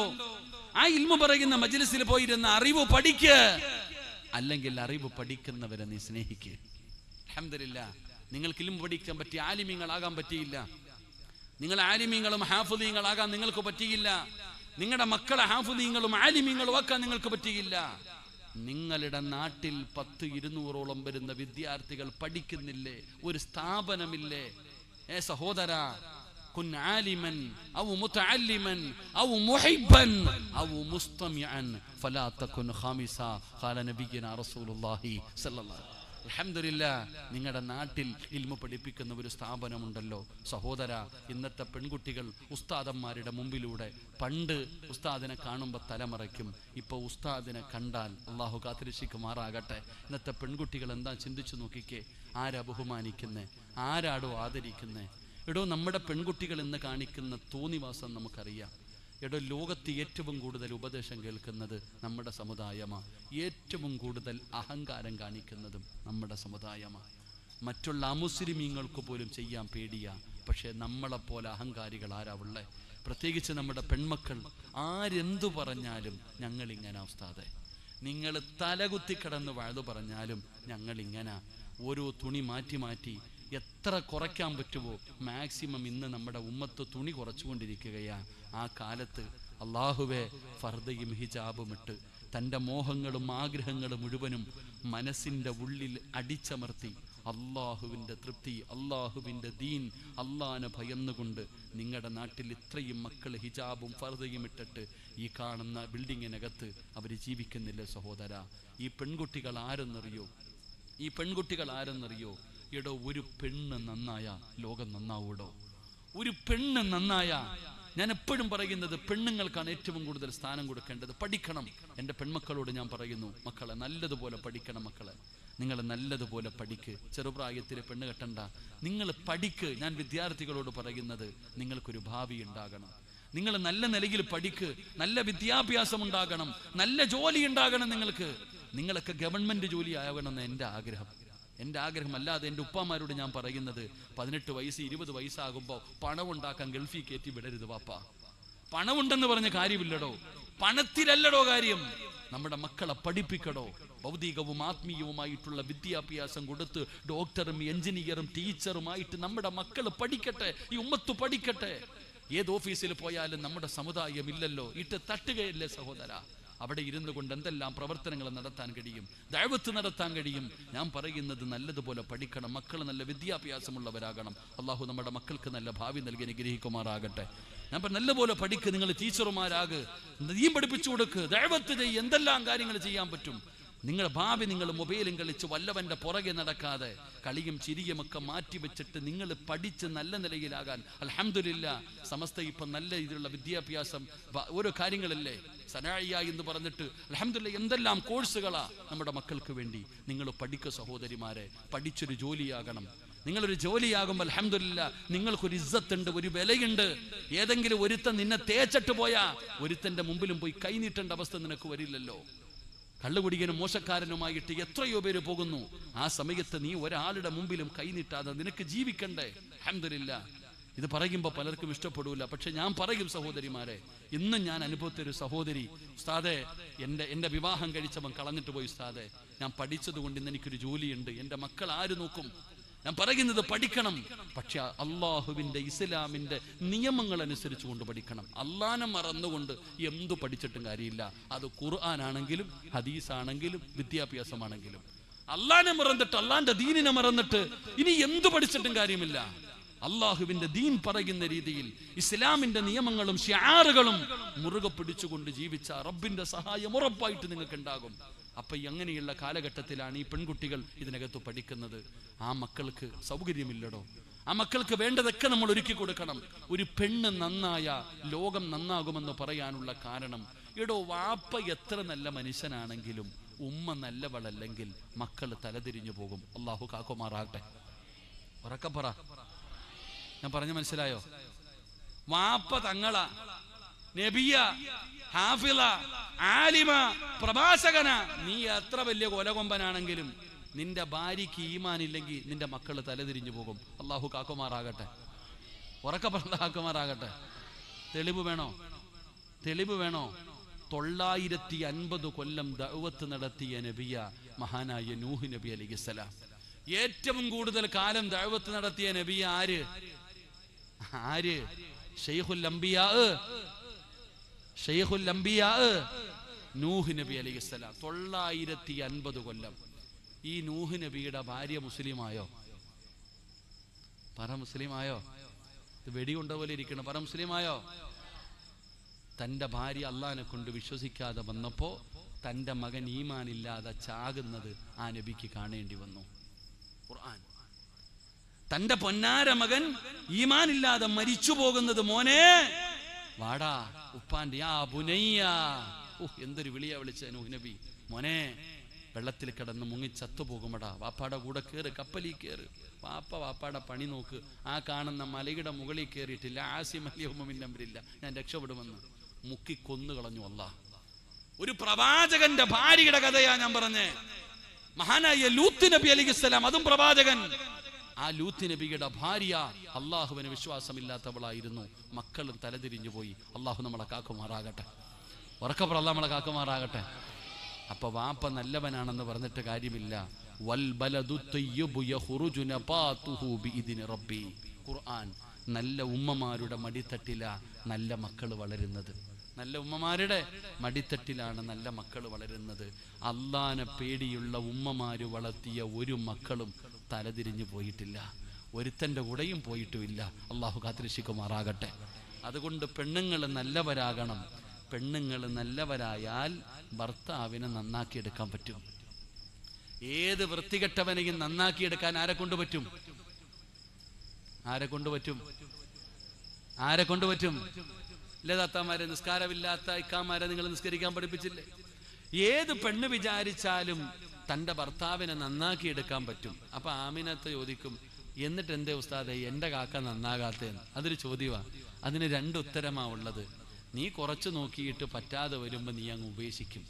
Speaker 1: ആ ഇൽമു പറയുന്ന മജിലിസിൽ പോയിരുന്ന അറിവ് പഠിക്ക് അല്ലെങ്കിൽ അറിവ് പഠിക്കുന്നവരെ നീ സ്നേഹിക്ക് അലഹമില്ല നിങ്ങൾക്ക് ഇൽമു പഠിക്കാൻ പറ്റിയ ആലിമ്യങ്ങളാകാൻ പറ്റിയില്ല നിങ്ങൾ ആലിമ്യങ്ങളും ഹാഫുദീങ്ങളാകാൻ നിങ്ങൾക്ക് പറ്റിയില്ല നിങ്ങളുടെ മക്കളെ ഹാഫുദീങ്ങളും ആലിമ്യങ്ങളും ആക്കാൻ നിങ്ങൾക്ക് പറ്റിയില്ല നിങ്ങളുടെ നാട്ടിൽ പത്ത് ഇരുന്നൂറോളം വരുന്ന വിദ്യാർത്ഥികൾ പഠിക്കുന്നില്ലേ ഒരു സ്ഥാപനമില്ലേ ഏ സഹോദര كن عالما او متعلما او محبا او مستمعا فلا تكن خامسا قال نبينا رسول الله صلى الله عليه وسلم അലഹമില്ല നിങ്ങളുടെ നാട്ടിൽ ഇൽമ പഠിപ്പിക്കുന്ന ഒരു സ്ഥാപനമുണ്ടല്ലോ സഹോദര ഇന്നത്തെ പെൺകുട്ടികൾ ഉസ്താദന്മാരുടെ മുമ്പിലൂടെ പണ്ട് ഉസ്താദിനെ കാണുമ്പോൾ തലമറയ്ക്കും ഇപ്പോൾ ഉസ്താദിനെ കണ്ടാൽ അള്ളാഹു കാത്തിരക്ഷിക്കുമാറാകട്ടെ ഇന്നത്തെ പെൺകുട്ടികൾ എന്താ ചിന്തിച്ചു നോക്കിക്കേ ആരാ ബഹുമാനിക്കുന്നേ ആരാടോ ആദരിക്കുന്നേ എടോ നമ്മുടെ പെൺകുട്ടികൾ ഇന്ന് കാണിക്കുന്ന തോന്നിവാസം നമുക്കറിയാം എടോ ലോകത്ത് ഏറ്റവും കൂടുതൽ ഉപദേശം കേൾക്കുന്നത് നമ്മുടെ സമുദായമാണ് ഏറ്റവും കൂടുതൽ അഹങ്കാരം കാണിക്കുന്നതും നമ്മുടെ സമുദായമാണ് മറ്റുള്ള അമുസ്ലിമീങ്ങൾക്ക് പോലും ചെയ്യാൻ പേടിയാ പക്ഷേ നമ്മളെപ്പോലെ അഹങ്കാരികൾ ആരാ ഉള്ളേ പ്രത്യേകിച്ച് നമ്മുടെ പെൺമക്കൾ ആരെന്തു പറഞ്ഞാലും ഞങ്ങളിങ്ങനെ ഉസ്താദെ നിങ്ങൾ തലകുത്തി കിടന്ന് വാഴ്ന്നു പറഞ്ഞാലും ഞങ്ങളിങ്ങനെ ഓരോ തുണി മാറ്റി മാറ്റി എത്ര കുറയ്ക്കാൻ പറ്റുമോ മാക്സിമം ഇന്ന് നമ്മുടെ ഉമ്മത്ത് തുണി കുറച്ചുകൊണ്ടിരിക്കുകയാണ് ആ കാലത്ത് അള്ളാഹുവെ ഫർദയും ഹിജാബും ഇട്ട് തൻ്റെ മോഹങ്ങളും ആഗ്രഹങ്ങളും മുഴുവനും മനസ്സിൻ്റെ ഉള്ളിൽ അടിച്ചമർത്തി അള്ളാഹുവിൻ്റെ തൃപ്തി അള്ളാഹുവിൻ്റെ ദീൻ അള്ളാനെ ഭയന്നുകൊണ്ട് നിങ്ങളുടെ നാട്ടിൽ ഇത്രയും മക്കൾ ഹിജാബും ഫർദയും ഇട്ടിട്ട് ഈ കാണുന്ന ബിൽഡിങ്ങിനകത്ത് അവർ ജീവിക്കുന്നില്ല സഹോദര ഈ പെൺകുട്ടികൾ ആരെന്നറിയോ ഈ പെൺകുട്ടികൾ ആരെന്നറിയോ എടോ ഒരു പെണ്ണ് നന്നായ ലോകം നന്നാവൂടോ ഒരു പെണ്ണ് നന്നായ ഞാൻ എപ്പോഴും പറയുന്നത് പെണ്ണുങ്ങൾക്കാണ് ഏറ്റവും കൂടുതൽ സ്ഥാനം കൊടുക്കേണ്ടത് പഠിക്കണം എൻ്റെ പെൺമക്കളോട് ഞാൻ പറയുന്നു മക്കളെ നല്ലതുപോലെ പഠിക്കണം മക്കളെ നിങ്ങൾ നല്ലതുപോലെ പഠിക്ക് ചെറുപ്രായത്തിൽ പെണ്ണ് കെട്ടണ്ട നിങ്ങൾ പഠിക്ക് ഞാൻ വിദ്യാർത്ഥികളോട് പറയുന്നത് നിങ്ങൾക്കൊരു ഭാവി ഉണ്ടാകണം നിങ്ങൾ നല്ല നിലയിൽ പഠിക്ക് നല്ല വിദ്യാഭ്യാസം ഉണ്ടാകണം നല്ല ജോലി ഉണ്ടാകണം നിങ്ങൾക്ക് നിങ്ങളൊക്കെ ഗവൺമെന്റ് ജോലി ആകണമെന്ന് എൻ്റെ ആഗ്രഹം എൻ്റെ ആഗ്രഹം അല്ലാതെ എൻ്റെ ഉപ്പാമാരോട് ഞാൻ പറയുന്നത് പതിനെട്ട് വയസ്സ് ഇരുപത് വയസ്സാകുമ്പോൾ പണം ഉണ്ടാക്കാൻ ഗൾഫിൽ കയറ്റി വിടരുത് വാപ്പ പണമുണ്ടെന്ന് പറഞ്ഞ കാര്യമില്ലടോ പണത്തിലല്ലടോ കാര്യം നമ്മുടെ മക്കളെ പഠിപ്പിക്കടോ ഭൗതികവും ആത്മീയവുമായിട്ടുള്ള വിദ്യാഭ്യാസം കൊടുത്ത് ഡോക്ടറും എഞ്ചിനീയറും ടീച്ചറുമായിട്ട് നമ്മുടെ മക്കൾ പഠിക്കട്ടെ ഈ ഉമ്മത്ത് പഠിക്കട്ടെ ഏത് ഓഫീസിൽ പോയാലും നമ്മുടെ സമുദായം ഇല്ലല്ലോ ഇട്ട് തട്ടുകയല്ലേ സഹോദര അവിടെ ഇരുന്നു കൊണ്ട് എന്തെല്ലാം പ്രവർത്തനങ്ങൾ നടത്താൻ കഴിയും ദൈവത്ത് നടത്താൻ കഴിയും ഞാൻ പറയുന്നത് നല്ലതുപോലെ പഠിക്കണം മക്കൾ നല്ല വിദ്യാഭ്യാസമുള്ളവരാകണം അള്ളാഹു നമ്മുടെ മക്കൾക്ക് നല്ല ഭാവി നൽകി അനുഗ്രഹിക്കുമാറാകട്ടെ ഞാൻ പറ നല്ലപോലെ പഠിക്ക് നിങ്ങൾ ടീച്ചർമാരാക് നീ പഠിപ്പിച്ചു കൊടുക്ക് ദൈവത്ത് ചെയ്യ് എന്തെല്ലാം കാര്യങ്ങൾ ചെയ്യാൻ പറ്റും നിങ്ങളുടെ ഭാവി നിങ്ങൾ മൊബൈലും കളിച്ച് വല്ലവന്റെ പുറകെ നടക്കാതെ കളിയും ചിരിയും ഒക്കെ മാറ്റി വെച്ചിട്ട് നിങ്ങൾ പഠിച്ച് നല്ല നിലയിലാകാൻ അലഹമില്ല സമസ്ത ഇപ്പം നല്ല ഇതിലുള്ള വിദ്യാഭ്യാസം വ- ഓരോ കാര്യങ്ങളല്ലേ സനായിയ എന്ന് പറഞ്ഞിട്ട് അലഹമില്ല എന്തെല്ലാം കോഴ്സുകളാ നമ്മുടെ മക്കൾക്ക് വേണ്ടി നിങ്ങൾ പഠിക്ക സഹോദരിമാരെ പഠിച്ചൊരു ജോലിയാകണം നിങ്ങളൊരു ജോലിയാകുമ്പോൾ അലഹമില്ല നിങ്ങൾക്കൊരു ഇസ്സത്തുണ്ട് ഒരു വിലയുണ്ട് ഏതെങ്കിലും ഒരുത്തൻ നിന്നെ തേച്ചിട്ട് പോയാ ഒരുത്തന്റെ മുമ്പിലും പോയി കൈനീട്ടേണ്ട അവസ്ഥ നിനക്ക് വരില്ലല്ലോ കള്ളുകുടികനും മോശക്കാരനുമായിട്ട് എത്രയോ പേര് പോകുന്നു ആ സമയത്ത് നീ ഒരാളുടെ മുമ്പിലും കൈനീട്ടാതെ നിനക്ക് ജീവിക്കണ്ടേ അഹമ്മദില്ല ഇത് പറയുമ്പോൾ പലർക്കും ഇഷ്ടപ്പെടൂല പക്ഷെ ഞാൻ പറയും സഹോദരിമാരെ ഇന്നും ഞാൻ അനുഭവത്തെ ഒരു സഹോദരി ഉസ്താദെ എൻ്റെ എൻ്റെ വിവാഹം കഴിച്ചവൻ കളഞ്ഞിട്ട് പോയി ഉസ്താദെ ഞാൻ പഠിച്ചത് കൊണ്ട് ഇന്ന് എനിക്കൊരു ജോലിയുണ്ട് എൻ്റെ മക്കൾ ആര് നോക്കും ഞാൻ പറയുന്നത് പഠിക്കണം പക്ഷെ അള്ളാഹുവിന്റെ ഇസ്ലാമിന്റെ നിയമങ്ങൾ അനുസരിച്ച് കൊണ്ട് പഠിക്കണം അള്ളാനെ മറന്നുകൊണ്ട് എന്തു പഠിച്ചിട്ടും കാര്യമില്ല അത് ഖുർആനാണെങ്കിലും ഹദീസാണെങ്കിലും വിദ്യാഭ്യാസമാണെങ്കിലും അള്ളാനെ മറന്നിട്ട് അള്ളാന്റെ ദീനിനെ മറന്നിട്ട് ഇനി എന്തു പഠിച്ചിട്ടും കാര്യമില്ല അള്ളാഹുവിന്റെ ദീൻ പറയുന്ന രീതിയിൽ ഇസ്ലാമിന്റെ നിയമങ്ങളും ഷിയാറുകളും മുറുകെ പിടിച്ചുകൊണ്ട് ജീവിച്ച റബ്ബിന്റെ സഹായം ഉറപ്പായിട്ട് നിങ്ങൾക്ക് ഉണ്ടാകും അപ്പൊ ഈ അങ്ങനെയുള്ള കാലഘട്ടത്തിലാണ് ഈ പെൺകുട്ടികൾ ഇതിനകത്ത് പഠിക്കുന്നത് ആ മക്കൾക്ക് സൗകര്യമില്ലടോ ആ മക്കൾക്ക് വേണ്ടതൊക്കെ നമ്മൾ ഒരുക്കി കൊടുക്കണം ഒരു പെണ്ണ് നന്നായ ലോകം നന്നാകുമെന്ന് പറയാനുള്ള കാരണം എടോ വാപ്പ എത്ര നല്ല മനുഷ്യനാണെങ്കിലും ഉമ്മ നല്ലവളല്ലെങ്കിൽ മക്കൾ തലതിരിഞ്ഞു പോകും അള്ളാഹു കാക്കുമാറാകട്ടെ ഉറക്കപ്പറ ഞാൻ പറഞ്ഞു മനസ്സിലായോ വാപ്പ തങ്ങള നബിയ ഹാഫിള ആലിമ പ്രഭാഷകന നീ എത്ര വലിയ കൊലകൊമ്പനാണെങ്കിലും നിന്റെ ഭാര്യയ്ക്ക് ഈമാൻ ഇല്ലെങ്കിൽ നിന്റെ മക്കൾ തലതിരിഞ്ഞു പോകും അള്ളാഹു കാക്കുമാറാകട്ടെ ഉറക്കപ്പറണ്ടാക്കുമാറാകട്ടെ തെളിവ് വേണോ തെളിവ് വേണോ തൊള്ളായിരത്തി അൻപത് കൊല്ലം ദൗവത്ത് നടത്തിയ നബിയ മഹാനായ നൂഹ് നബി അലിഖിസ്സലാം ഏറ്റവും കൂടുതൽ കാലം ദൗവത്ത് നടത്തിയ നബിയ ആര് ആര് ഷെയ്ഖുൽ അംബിയാ ഷെയ്ഖുൽ അംബിയാ നൂഹ് നബി അലിഖിസ്സലാം തൊള്ളായിരത്തി അൻപത് കൊല്ലം ഈ നൂഹ് നബിയുടെ ഭാര്യ മുസ്ലിമായോ പറ മുസ്ലിമായോ ഇത് വെടികൊണ്ട പോലെ ഇരിക്കണം പറ മുസ്ലിമായോ തന്റെ ഭാര്യ അള്ളഹാനെ കൊണ്ട് വിശ്വസിക്കാതെ വന്നപ്പോ തന്റെ മകൻ ഈമാനില്ലാതെ ചാകുന്നത് ആ നബിക്ക് കാണേണ്ടി വന്നു ഖുർആൻ തന്റെ പൊന്നാര മകൻ ഈമാനില്ലാതെ മരിച്ചു പോകുന്നത് മോനെ വാടാ ഉപ്പാന്റെ ആ ബുനയ്യ ഓ എന്തൊരു വിളിയാ വിളിച്ച നൂഹ് നബി മോനെ വെള്ളത്തിൽ കിടന്ന് മുങ്ങി ചത്തുപോകുമടാ വാപ്പാടെ കൂടെ കയറ് കപ്പലിൽ കയറ് വാപ്പ വാപ്പാടെ പണി നോക്ക് ആ കാണുന്ന മലയുടെ മുകളിൽ കയറിയിട്ടില്ല ആസിമല്യവുമില്ല ഞാൻ രക്ഷപ്പെടുമെന്ന് മുക്കി കൊന്നു കളഞ്ഞു അല്ല ഒരു പ്രവാചകന്റെ ഭാര്യയുടെ കഥയാ ഞാൻ പറഞ്ഞേ മഹാനായ ലൂത്ത് നബി അലിഖിസ്സലാം അതും പ്രവാചകൻ ആ ലൂത്ത് നബിയുടെ ഭാര്യ അള്ളാഹുവിന് വിശ്വാസമില്ലാത്തവളായിരുന്നു മക്കളും തലതിരിഞ്ഞു പോയി അള്ളാഹു നമ്മളെ കാക്കുമാറാകട്ടെ ഉറക്കപ്പുറ അള്ളാഹ് നമ്മളെ കാക്കുമാറാകട്ടെ അപ്പൊ വാപ്പ നല്ലവനാണെന്ന് പറഞ്ഞിട്ട് കാര്യമില്ല വൽബലദു തയ്യിബു യഖ്റുജു നബാതുഹു ബിഇദ്നി റബ്ബി ഖുർആൻ നല്ല ഉമ്മമാരുടെ മടിത്തട്ടില നല്ല മക്കൾ വളരുന്നത് നല്ല ഉമ്മമാരുടെ മടിത്തട്ടിലാണ് നല്ല മക്കൾ വളരുന്നത് അള്ളാനെ പേടിയുള്ള ഉമ്മമാര് വളർത്തിയ ഒരു മക്കളും തലതിരിഞ്ഞു പോയിട്ടില്ല ഒരുത്തന്റെ കൂടെയും പോയിട്ടുമില്ല അള്ളാഹു കാത്തിരക്ഷിക്കുമാറാകട്ടെ അതുകൊണ്ട് പെണ്ണുങ്ങൾ നല്ലവരാകണം പെണ്ണുങ്ങൾ നല്ലവരായാൽ ഭർത്താവിനെ നന്നാക്കിയെടുക്കാൻ പറ്റും ഏത് വൃത്തികെട്ടവനെയും നന്നാക്കിയെടുക്കാൻ ആരെ കൊണ്ട് പറ്റും ആരെ കൊണ്ട് പറ്റും ആരെ കൊണ്ട് പറ്റും ഇല്ലേ താത്താമാരെ നിസ്കാരമില്ലാത്ത ഇക്കാമാരെ നിങ്ങൾ നിസ്കരിക്കാൻ പഠിപ്പിച്ചില്ലേ ഏത് പെണ്ണ് വിചാരിച്ചാലും തന്റെ ഭർത്താവിനെ നന്നാക്കിയെടുക്കാൻ പറ്റും അപ്പൊ ആമിനത്ത് ചോദിക്കും എന്നിട്ട് എന്തേ ഉസ്താദെ എന്റെ കാക്ക നന്നാകാത്തേന്ന് അതൊരു ചോദ്യമാ അതിന് രണ്ട് ഉത്തരമാ ഉള്ളത് നീ കുറച്ച് നോക്കിയിട്ട് പറ്റാതെ വരുമ്പോ നീ അങ്ങ് ഉപേക്ഷിക്കും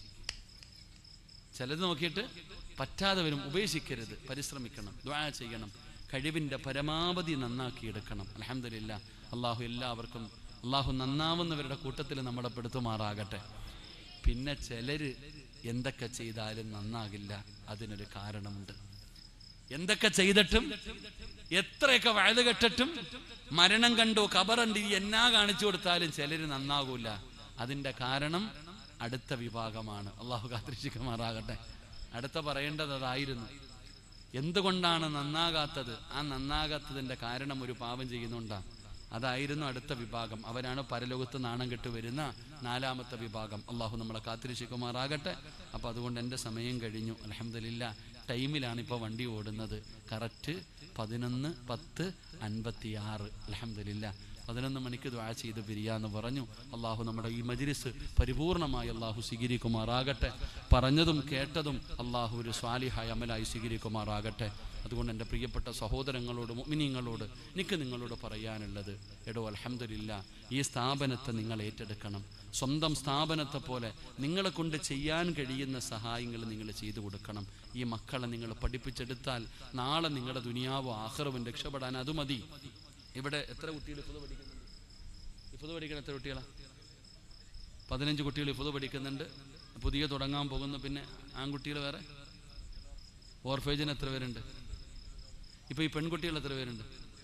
Speaker 1: ചിലത് നോക്കിയിട്ട് പറ്റാതെ വരും ഉപേക്ഷിക്കരുത് പരിശ്രമിക്കണം ദ്വാ ചെയ്യണം കഴിവിന്റെ പരമാവധി നന്നാക്കിയെടുക്കണം അലഹമില്ല അള്ളാഹു എല്ലാവർക്കും അള്ളാഹു നന്നാവുന്നവരുടെ കൂട്ടത്തിൽ നമ്മളെ പെടുത്തുമാറാകട്ടെ പിന്നെ ചിലര് എന്തൊക്കെ ചെയ്താലും നന്നാകില്ല അതിനൊരു കാരണമുണ്ട് എന്തൊക്കെ ചെയ്തിട്ടും എത്രയൊക്കെ വഴുത് കെട്ടിട്ടും മരണം കണ്ടു കബറുണ്ട് ഈ എന്നാ കാണിച്ചു കൊടുത്താലും ചിലര് നന്നാകൂല അതിന്റെ കാരണം അടുത്ത വിഭാഗമാണ് അള്ളാഹു കാത്തിരിക്കുമാറാകട്ടെ അടുത്ത പറയേണ്ടത് അതായിരുന്നു എന്തുകൊണ്ടാണ് നന്നാകാത്തത് ആ നന്നാകാത്തതിന്റെ കാരണം ഒരു പാപം ചെയ്യുന്നുണ്ടാ അതായിരുന്നു അടുത്ത വിഭാഗം അവരാണ് പരലോകത്ത് നാണം കെട്ട് വരുന്ന നാലാമത്തെ വിഭാഗം അള്ളാഹു നമ്മളെ കാത്തിരിക്കുമാറാകട്ടെ അപ്പൊ അതുകൊണ്ട് എൻ്റെ സമയം കഴിഞ്ഞു അലഹമില്ല ടൈമിലാണ് ഇപ്പോൾ വണ്ടി ഓടുന്നത് കറക്റ്റ് പതിനൊന്ന് പത്ത് അൻപത്തി ആറ് അലഹമില്ല പതിനൊന്ന് മണിക്ക് ദ്വാ ചെയ്ത് പിരിയാന്ന് പറഞ്ഞു അള്ളാഹു നമ്മുടെ ഈ മജിലിസ് പരിപൂർണമായി അള്ളാഹു സ്വീകരിക്കുമാറാകട്ടെ പറഞ്ഞതും കേട്ടതും അള്ളാഹു ഒരു സ്വാലിഹായ അമലായി സ്വീകരിക്കുമാറാകട്ടെ അതുകൊണ്ട് എൻ്റെ പ്രിയപ്പെട്ട സഹോദരങ്ങളോട് മുമിനിങ്ങളോട് എനിക്ക് നിങ്ങളോട് പറയാനുള്ളത് എടോ അലഹമില്ല ഈ സ്ഥാപനത്തെ നിങ്ങൾ ഏറ്റെടുക്കണം സ്വന്തം സ്ഥാപനത്തെ പോലെ നിങ്ങളെ കൊണ്ട് ചെയ്യാൻ കഴിയുന്ന സഹായങ്ങൾ നിങ്ങൾ ചെയ്തു കൊടുക്കണം ഈ മക്കളെ നിങ്ങൾ പഠിപ്പിച്ചെടുത്താൽ നാളെ നിങ്ങളുടെ ദുനിയാവോ ആഹ്റവും രക്ഷപ്പെടാൻ അത് മതി ഇവിടെ എത്ര കുട്ടികൾ ഇഫുത് പഠിക്കുന്നുണ്ട് ഇഫുത് പഠിക്കുന്ന എത്ര കുട്ടികളാ പതിനഞ്ച് കുട്ടികൾ ഇഫുത് പഠിക്കുന്നുണ്ട് പുതിയ തുടങ്ങാൻ പോകുന്ന പിന്നെ ആൺകുട്ടികൾ വേറെ ഓർഫേജിന് എത്ര പേരുണ്ട് ഇപ്പൊ ഈ പെൺകുട്ടികൾ എത്ര പേരുണ്ട്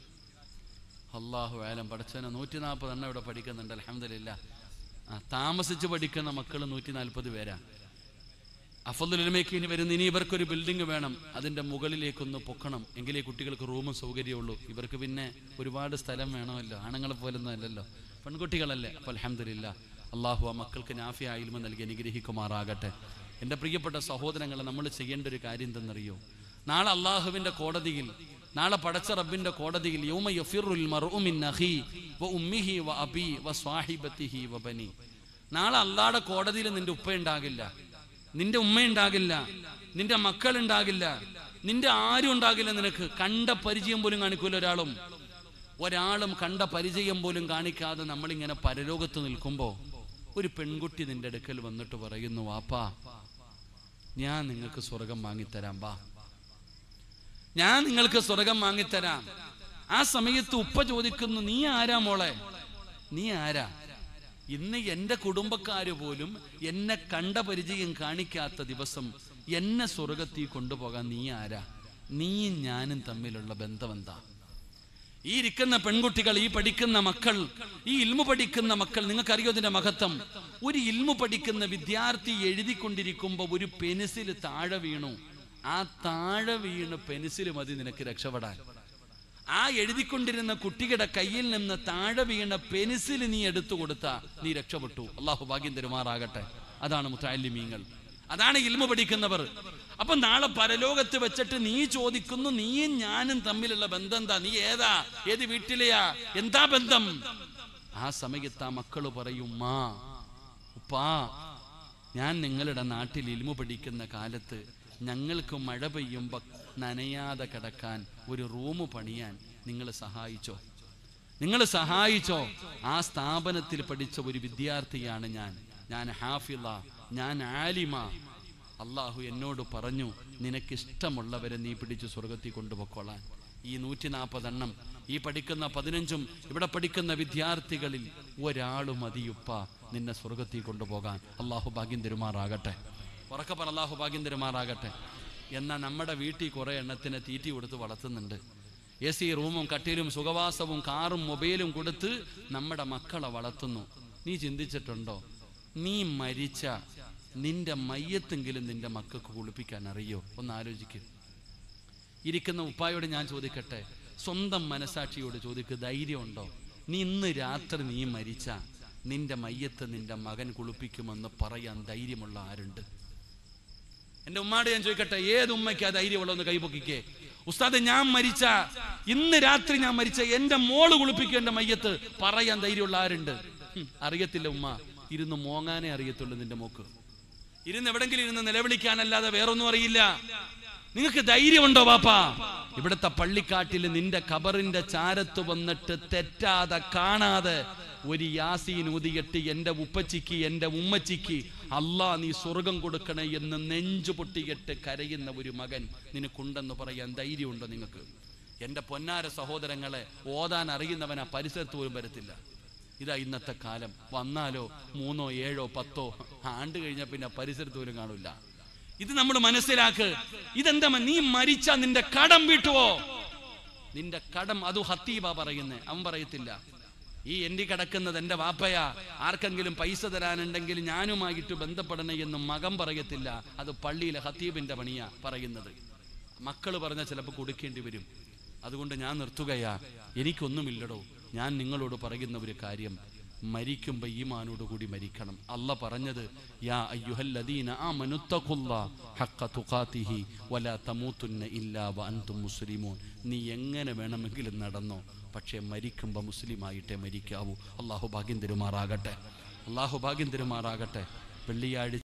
Speaker 1: അള്ളാഹു ആലം പഠിച്ചവനെ നൂറ്റി നാൽപ്പത് എണ്ണം ഇവിടെ പഠിക്കുന്നുണ്ട് അലഹമില്ല ആ താമസിച്ച് പഠിക്കുന്ന മക്കൾ നൂറ്റി നാൽപ്പത് പേരാ അഫദ്ദുലമയ്ക്ക് ഇനി വരുന്ന ഇനി ഇവർക്കൊരു ബിൽഡിംഗ് വേണം അതിൻ്റെ മുകളിലേക്കൊന്ന് പൊക്കണം എങ്കിലേ കുട്ടികൾക്ക് റൂമും സൗകര്യമുള്ളൂ ഇവർക്ക് പിന്നെ ഒരുപാട് സ്ഥലം വേണമല്ലോ ആണുങ്ങളെ പോലൊന്നും അല്ലല്ലോ പെൺകുട്ടികളല്ലേ അപ്പോൾ അലഹമില്ല അള്ളാഹു ആ മക്കൾക്ക് നാഫി ആയിൽമ നൽകി അനുഗ്രഹിക്കുമാറാകട്ടെ എൻ്റെ പ്രിയപ്പെട്ട സഹോദരങ്ങളെ നമ്മൾ ചെയ്യേണ്ട ഒരു കാര്യം എന്തെന്നറിയോ നാളെ അള്ളാഹുവിൻ്റെ കോടതിയിൽ നാളെ പടച്ച റബ്ബിന്റെ കോടതിയിൽ യൗമ യഫിറുൽ മർഉ മിൻ അഖി വ ഉമ്മിഹി വ അബി വ സ്വാഹിബത്തിഹി വ ബനി നാളെ അള്ളാഹുടെ കോടതിയിൽ നിന്റെ ഉപ്പ ഉണ്ടാകില്ല നിന്റെ ഉമ്മ ഉണ്ടാകില്ല നിന്റെ മക്കൾ ഉണ്ടാകില്ല നിന്റെ ആരും ഉണ്ടാകില്ല നിനക്ക് കണ്ട പരിചയം പോലും കാണിക്കൂല ഒരാളും ഒരാളും കണ്ട പരിചയം പോലും കാണിക്കാതെ നമ്മളിങ്ങനെ പരലോകത്ത് നിൽക്കുമ്പോൾ ഒരു പെൺകുട്ടി നിന്റെ അടുക്കൽ വന്നിട്ട് പറയുന്നു വാപ്പാ ഞാൻ നിങ്ങൾക്ക് സ്വർഗം വാങ്ങിത്തരാം വാ ഞാൻ നിങ്ങൾക്ക് സ്വർഗം വാങ്ങിത്തരാം ആ സമയത്ത് ഉപ്പ ചോദിക്കുന്നു നീ ആരാ മോളെ നീ ആരാ ഇന്ന് എൻ്റെ കുടുംബക്കാര് പോലും എന്നെ കണ്ട പരിചയം കാണിക്കാത്ത ദിവസം എന്നെ സ്വർഗത്തിൽ കൊണ്ടുപോകാൻ നീ ആരാ നീയും ഞാനും തമ്മിലുള്ള ബന്ധം എന്താ ഈ ഇരിക്കുന്ന പെൺകുട്ടികൾ ഈ പഠിക്കുന്ന മക്കൾ ഈ ഇൽമു പഠിക്കുന്ന മക്കൾ നിങ്ങൾക്കറിയോ ഇതിന്റെ മഹത്വം ഒരു ഇൽമു പഠിക്കുന്ന വിദ്യാർത്ഥി എഴുതിക്കൊണ്ടിരിക്കുമ്പോൾ ഒരു പെൻസിൽ താഴെ വീണു ആ താഴെ വീണ് പെൻസിൽ മതി നിനക്ക് രക്ഷപ്പെടാൻ ആ എഴുതിക്കൊണ്ടിരുന്ന കുട്ടിയുടെ കയ്യിൽ നിന്ന് താഴെ വീണ പെൻസിൽ നീ എടുത്തു കൊടുത്ത നീ രക്ഷപ്പെട്ടു അള്ളാഹു ഭാഗ്യം തരുമാറാകട്ടെ അതാണ് മുത്താലിമീങ്ങൾ അതാണ് ഇൽമ പഠിക്കുന്നവർ അപ്പൊ നാളെ പരലോകത്ത് വെച്ചിട്ട് നീ ചോദിക്കുന്നു നീയും ഞാനും തമ്മിലുള്ള ബന്ധം എന്താ നീ ഏതാ ഏത് വീട്ടിലെയാ എന്താ ബന്ധം ആ സമയത്ത് ആ മക്കള് പറയും മാ ഉപ്പാ ഞാൻ നിങ്ങളുടെ നാട്ടിൽ ഇൽമു പഠിക്കുന്ന കാലത്ത് ഞങ്ങൾക്ക് മഴ പെയ്യുമ്പോൾ നനയാതെ കിടക്കാൻ ഒരു റൂം പണിയാൻ നിങ്ങൾ സഹായിച്ചോ നിങ്ങൾ സഹായിച്ചോ ആ സ്ഥാപനത്തിൽ പഠിച്ച ഒരു വിദ്യാർത്ഥിയാണ് ഞാൻ ഞാൻ ഹാഫിള ഞാൻ ആലിമ അള്ളാഹു എന്നോട് പറഞ്ഞു നിനക്കിഷ്ടമുള്ളവരെ നീ പിടിച്ച് സ്വർഗത്തിൽ കൊണ്ടുപോയിക്കോളാൻ ഈ നൂറ്റി നാൽപ്പതെണ്ണം ഈ പഠിക്കുന്ന പതിനഞ്ചും ഇവിടെ പഠിക്കുന്ന വിദ്യാർത്ഥികളിൽ ഒരാൾ മതിയുപ്പ നിന്നെ സ്വർഗത്തിൽ കൊണ്ടുപോകാൻ അള്ളാഹു ഭാഗ്യം തരുമാറാകട്ടെ ഉറക്കെ പറ അള്ളാഹു ഭാഗ്യം തരുമാറാകട്ടെ എന്നാൽ നമ്മുടെ വീട്ടിൽ കുറേ എണ്ണത്തിനെ തീറ്റി കൊടുത്ത് വളർത്തുന്നുണ്ട് എ സി റൂമും കട്ടിലും സുഖവാസവും കാറും മൊബൈലും കൊടുത്ത് നമ്മുടെ മക്കളെ വളർത്തുന്നു നീ ചിന്തിച്ചിട്ടുണ്ടോ നീ മരിച്ച നിന്റെ മയ്യത്തെങ്കിലും നിന്റെ മക്കൾക്ക് കുളിപ്പിക്കാൻ അറിയോ ഒന്ന് ആലോചിക്കുക ഇരിക്കുന്ന ഉപ്പായോട് ഞാൻ ചോദിക്കട്ടെ സ്വന്തം മനസാക്ഷിയോട് ചോദിക്കുക ധൈര്യമുണ്ടോ നീ ഇന്ന് രാത്രി നീ മരിച്ച നിന്റെ മയ്യത്ത് നിന്റെ മകൻ കുളിപ്പിക്കുമെന്ന് പറയാൻ ധൈര്യമുള്ള ആരുണ്ട് എന്റെ ഉമ്മാട് ഞാൻ ചോദിക്കട്ടെ ഏത് ഉമ്മയ്ക്ക് ആ ധൈര്യമുള്ളതെന്ന് കൈപൊക്കിക്കേ ഉസ്താദ് ഞാൻ മരിച്ച ഇന്ന് രാത്രി ഞാൻ മരിച്ച എന്റെ മോള് കുളിപ്പിക്കും എന്റെ മയ്യത്ത് പറയാൻ ധൈര്യമുള്ള ആരുണ്ട് ഹും, അറിയത്തില്ല ഉമ്മ ഇരുന്ന് മോങ്ങാനേ അറിയത്തുള്ളൂ നിന്റെ മോക്ക് ഇരുന്ന് എവിടെങ്കിലും ഇരുന്ന് നിലവിളിക്കാനല്ലാതെ വേറൊന്നും അറിയില്ല നിങ്ങൾക്ക് ധൈര്യമുണ്ടോ പാപ്പാ ഇവിടുത്തെ പള്ളിക്കാട്ടിൽ നിന്റെ ഖബറിന്റെ ചാരത്ത് വന്നിട്ട് തെറ്റാതെ കാണാതെ ഒരു യാസീൻ ഊതിയിട്ട് എന്റെ ഉപ്പച്ചിക്ക് എന്റെ ഉമ്മച്ചിക്ക് അല്ലാ നീ സ്വർഗം കൊടുക്കണേ എന്ന് നെഞ്ചു പൊട്ടിയിട്ട് കരയുന്ന ഒരു മകൻ നിനക്കുണ്ടെന്ന് പറയാൻ ധൈര്യമുണ്ടോ നിങ്ങൾക്ക് എന്റെ പൊന്നാര സഹോദരങ്ങളെ ഓതാൻ അറിയുന്നവൻ ആ പരിസരത്ത് പോലും വരത്തില്ല ഇതാ ഇന്നത്തെ കാലം വന്നാലോ മൂന്നോ ഏഴോ പത്തോ ആണ്ട് കഴിഞ്ഞാൽ പിന്നെ പരിസരത്ത് പോലും കാണൂല ഇത് നമ്മൾ മനസ്സിലാക്ക് ഇതെന്താ മ- നീ മരിച്ച നിന്റെ കടം വീട്ടുവോ നിന്റെ കടം അത് ഹത്തീബ പറയുന്നേ അവൻ പറയത്തില്ല ഈ എന്റെ കിടക്കുന്നത് എന്റെ വാപ്പയാ ആർക്കെങ്കിലും പൈസ തരാനുണ്ടെങ്കിൽ ഞാനുമായിട്ട് ബന്ധപ്പെടണേ എന്ന് മകൻ പറയത്തില്ല അത് പള്ളിയിലെ ഹത്തീബിന്റെ പണിയാ പറയുന്നത് മക്കള് പറഞ്ഞ ചിലപ്പോൾ കൊടുക്കേണ്ടി വരും അതുകൊണ്ട് ഞാൻ നിർത്തുകയാ എനിക്കൊന്നുമില്ലടോ ഞാൻ നിങ്ങളോട് പറയുന്ന ഒരു കാര്യം മരിക്കുമ്പോൾ ഈമാനോട് കൂടി മരിക്കണം അല്ല പറഞ്ഞത് യാ അയ്യുഹല്ലദീന ആമനുത്തഖുല്ലാ ഹഖ തുഖാതിഹി വലാ തമൂതുന്ന ഇല്ലാ വഅൻതും മുസ്ലിമൂൻ നീ എങ്ങനെ വേണമെങ്കിലും നടന്നോ പക്ഷേ മരിക്കുമ്പോൾ മുസ്ലിമായിട്ടേ മരിക്കാവൂ അള്ളാഹു ഭാഗ്യം തരുമാറാകട്ടെ അള്ളാഹു ഭാഗ്യം തരുമാറാകട്ടെ വെള്ളിയാഴ്ച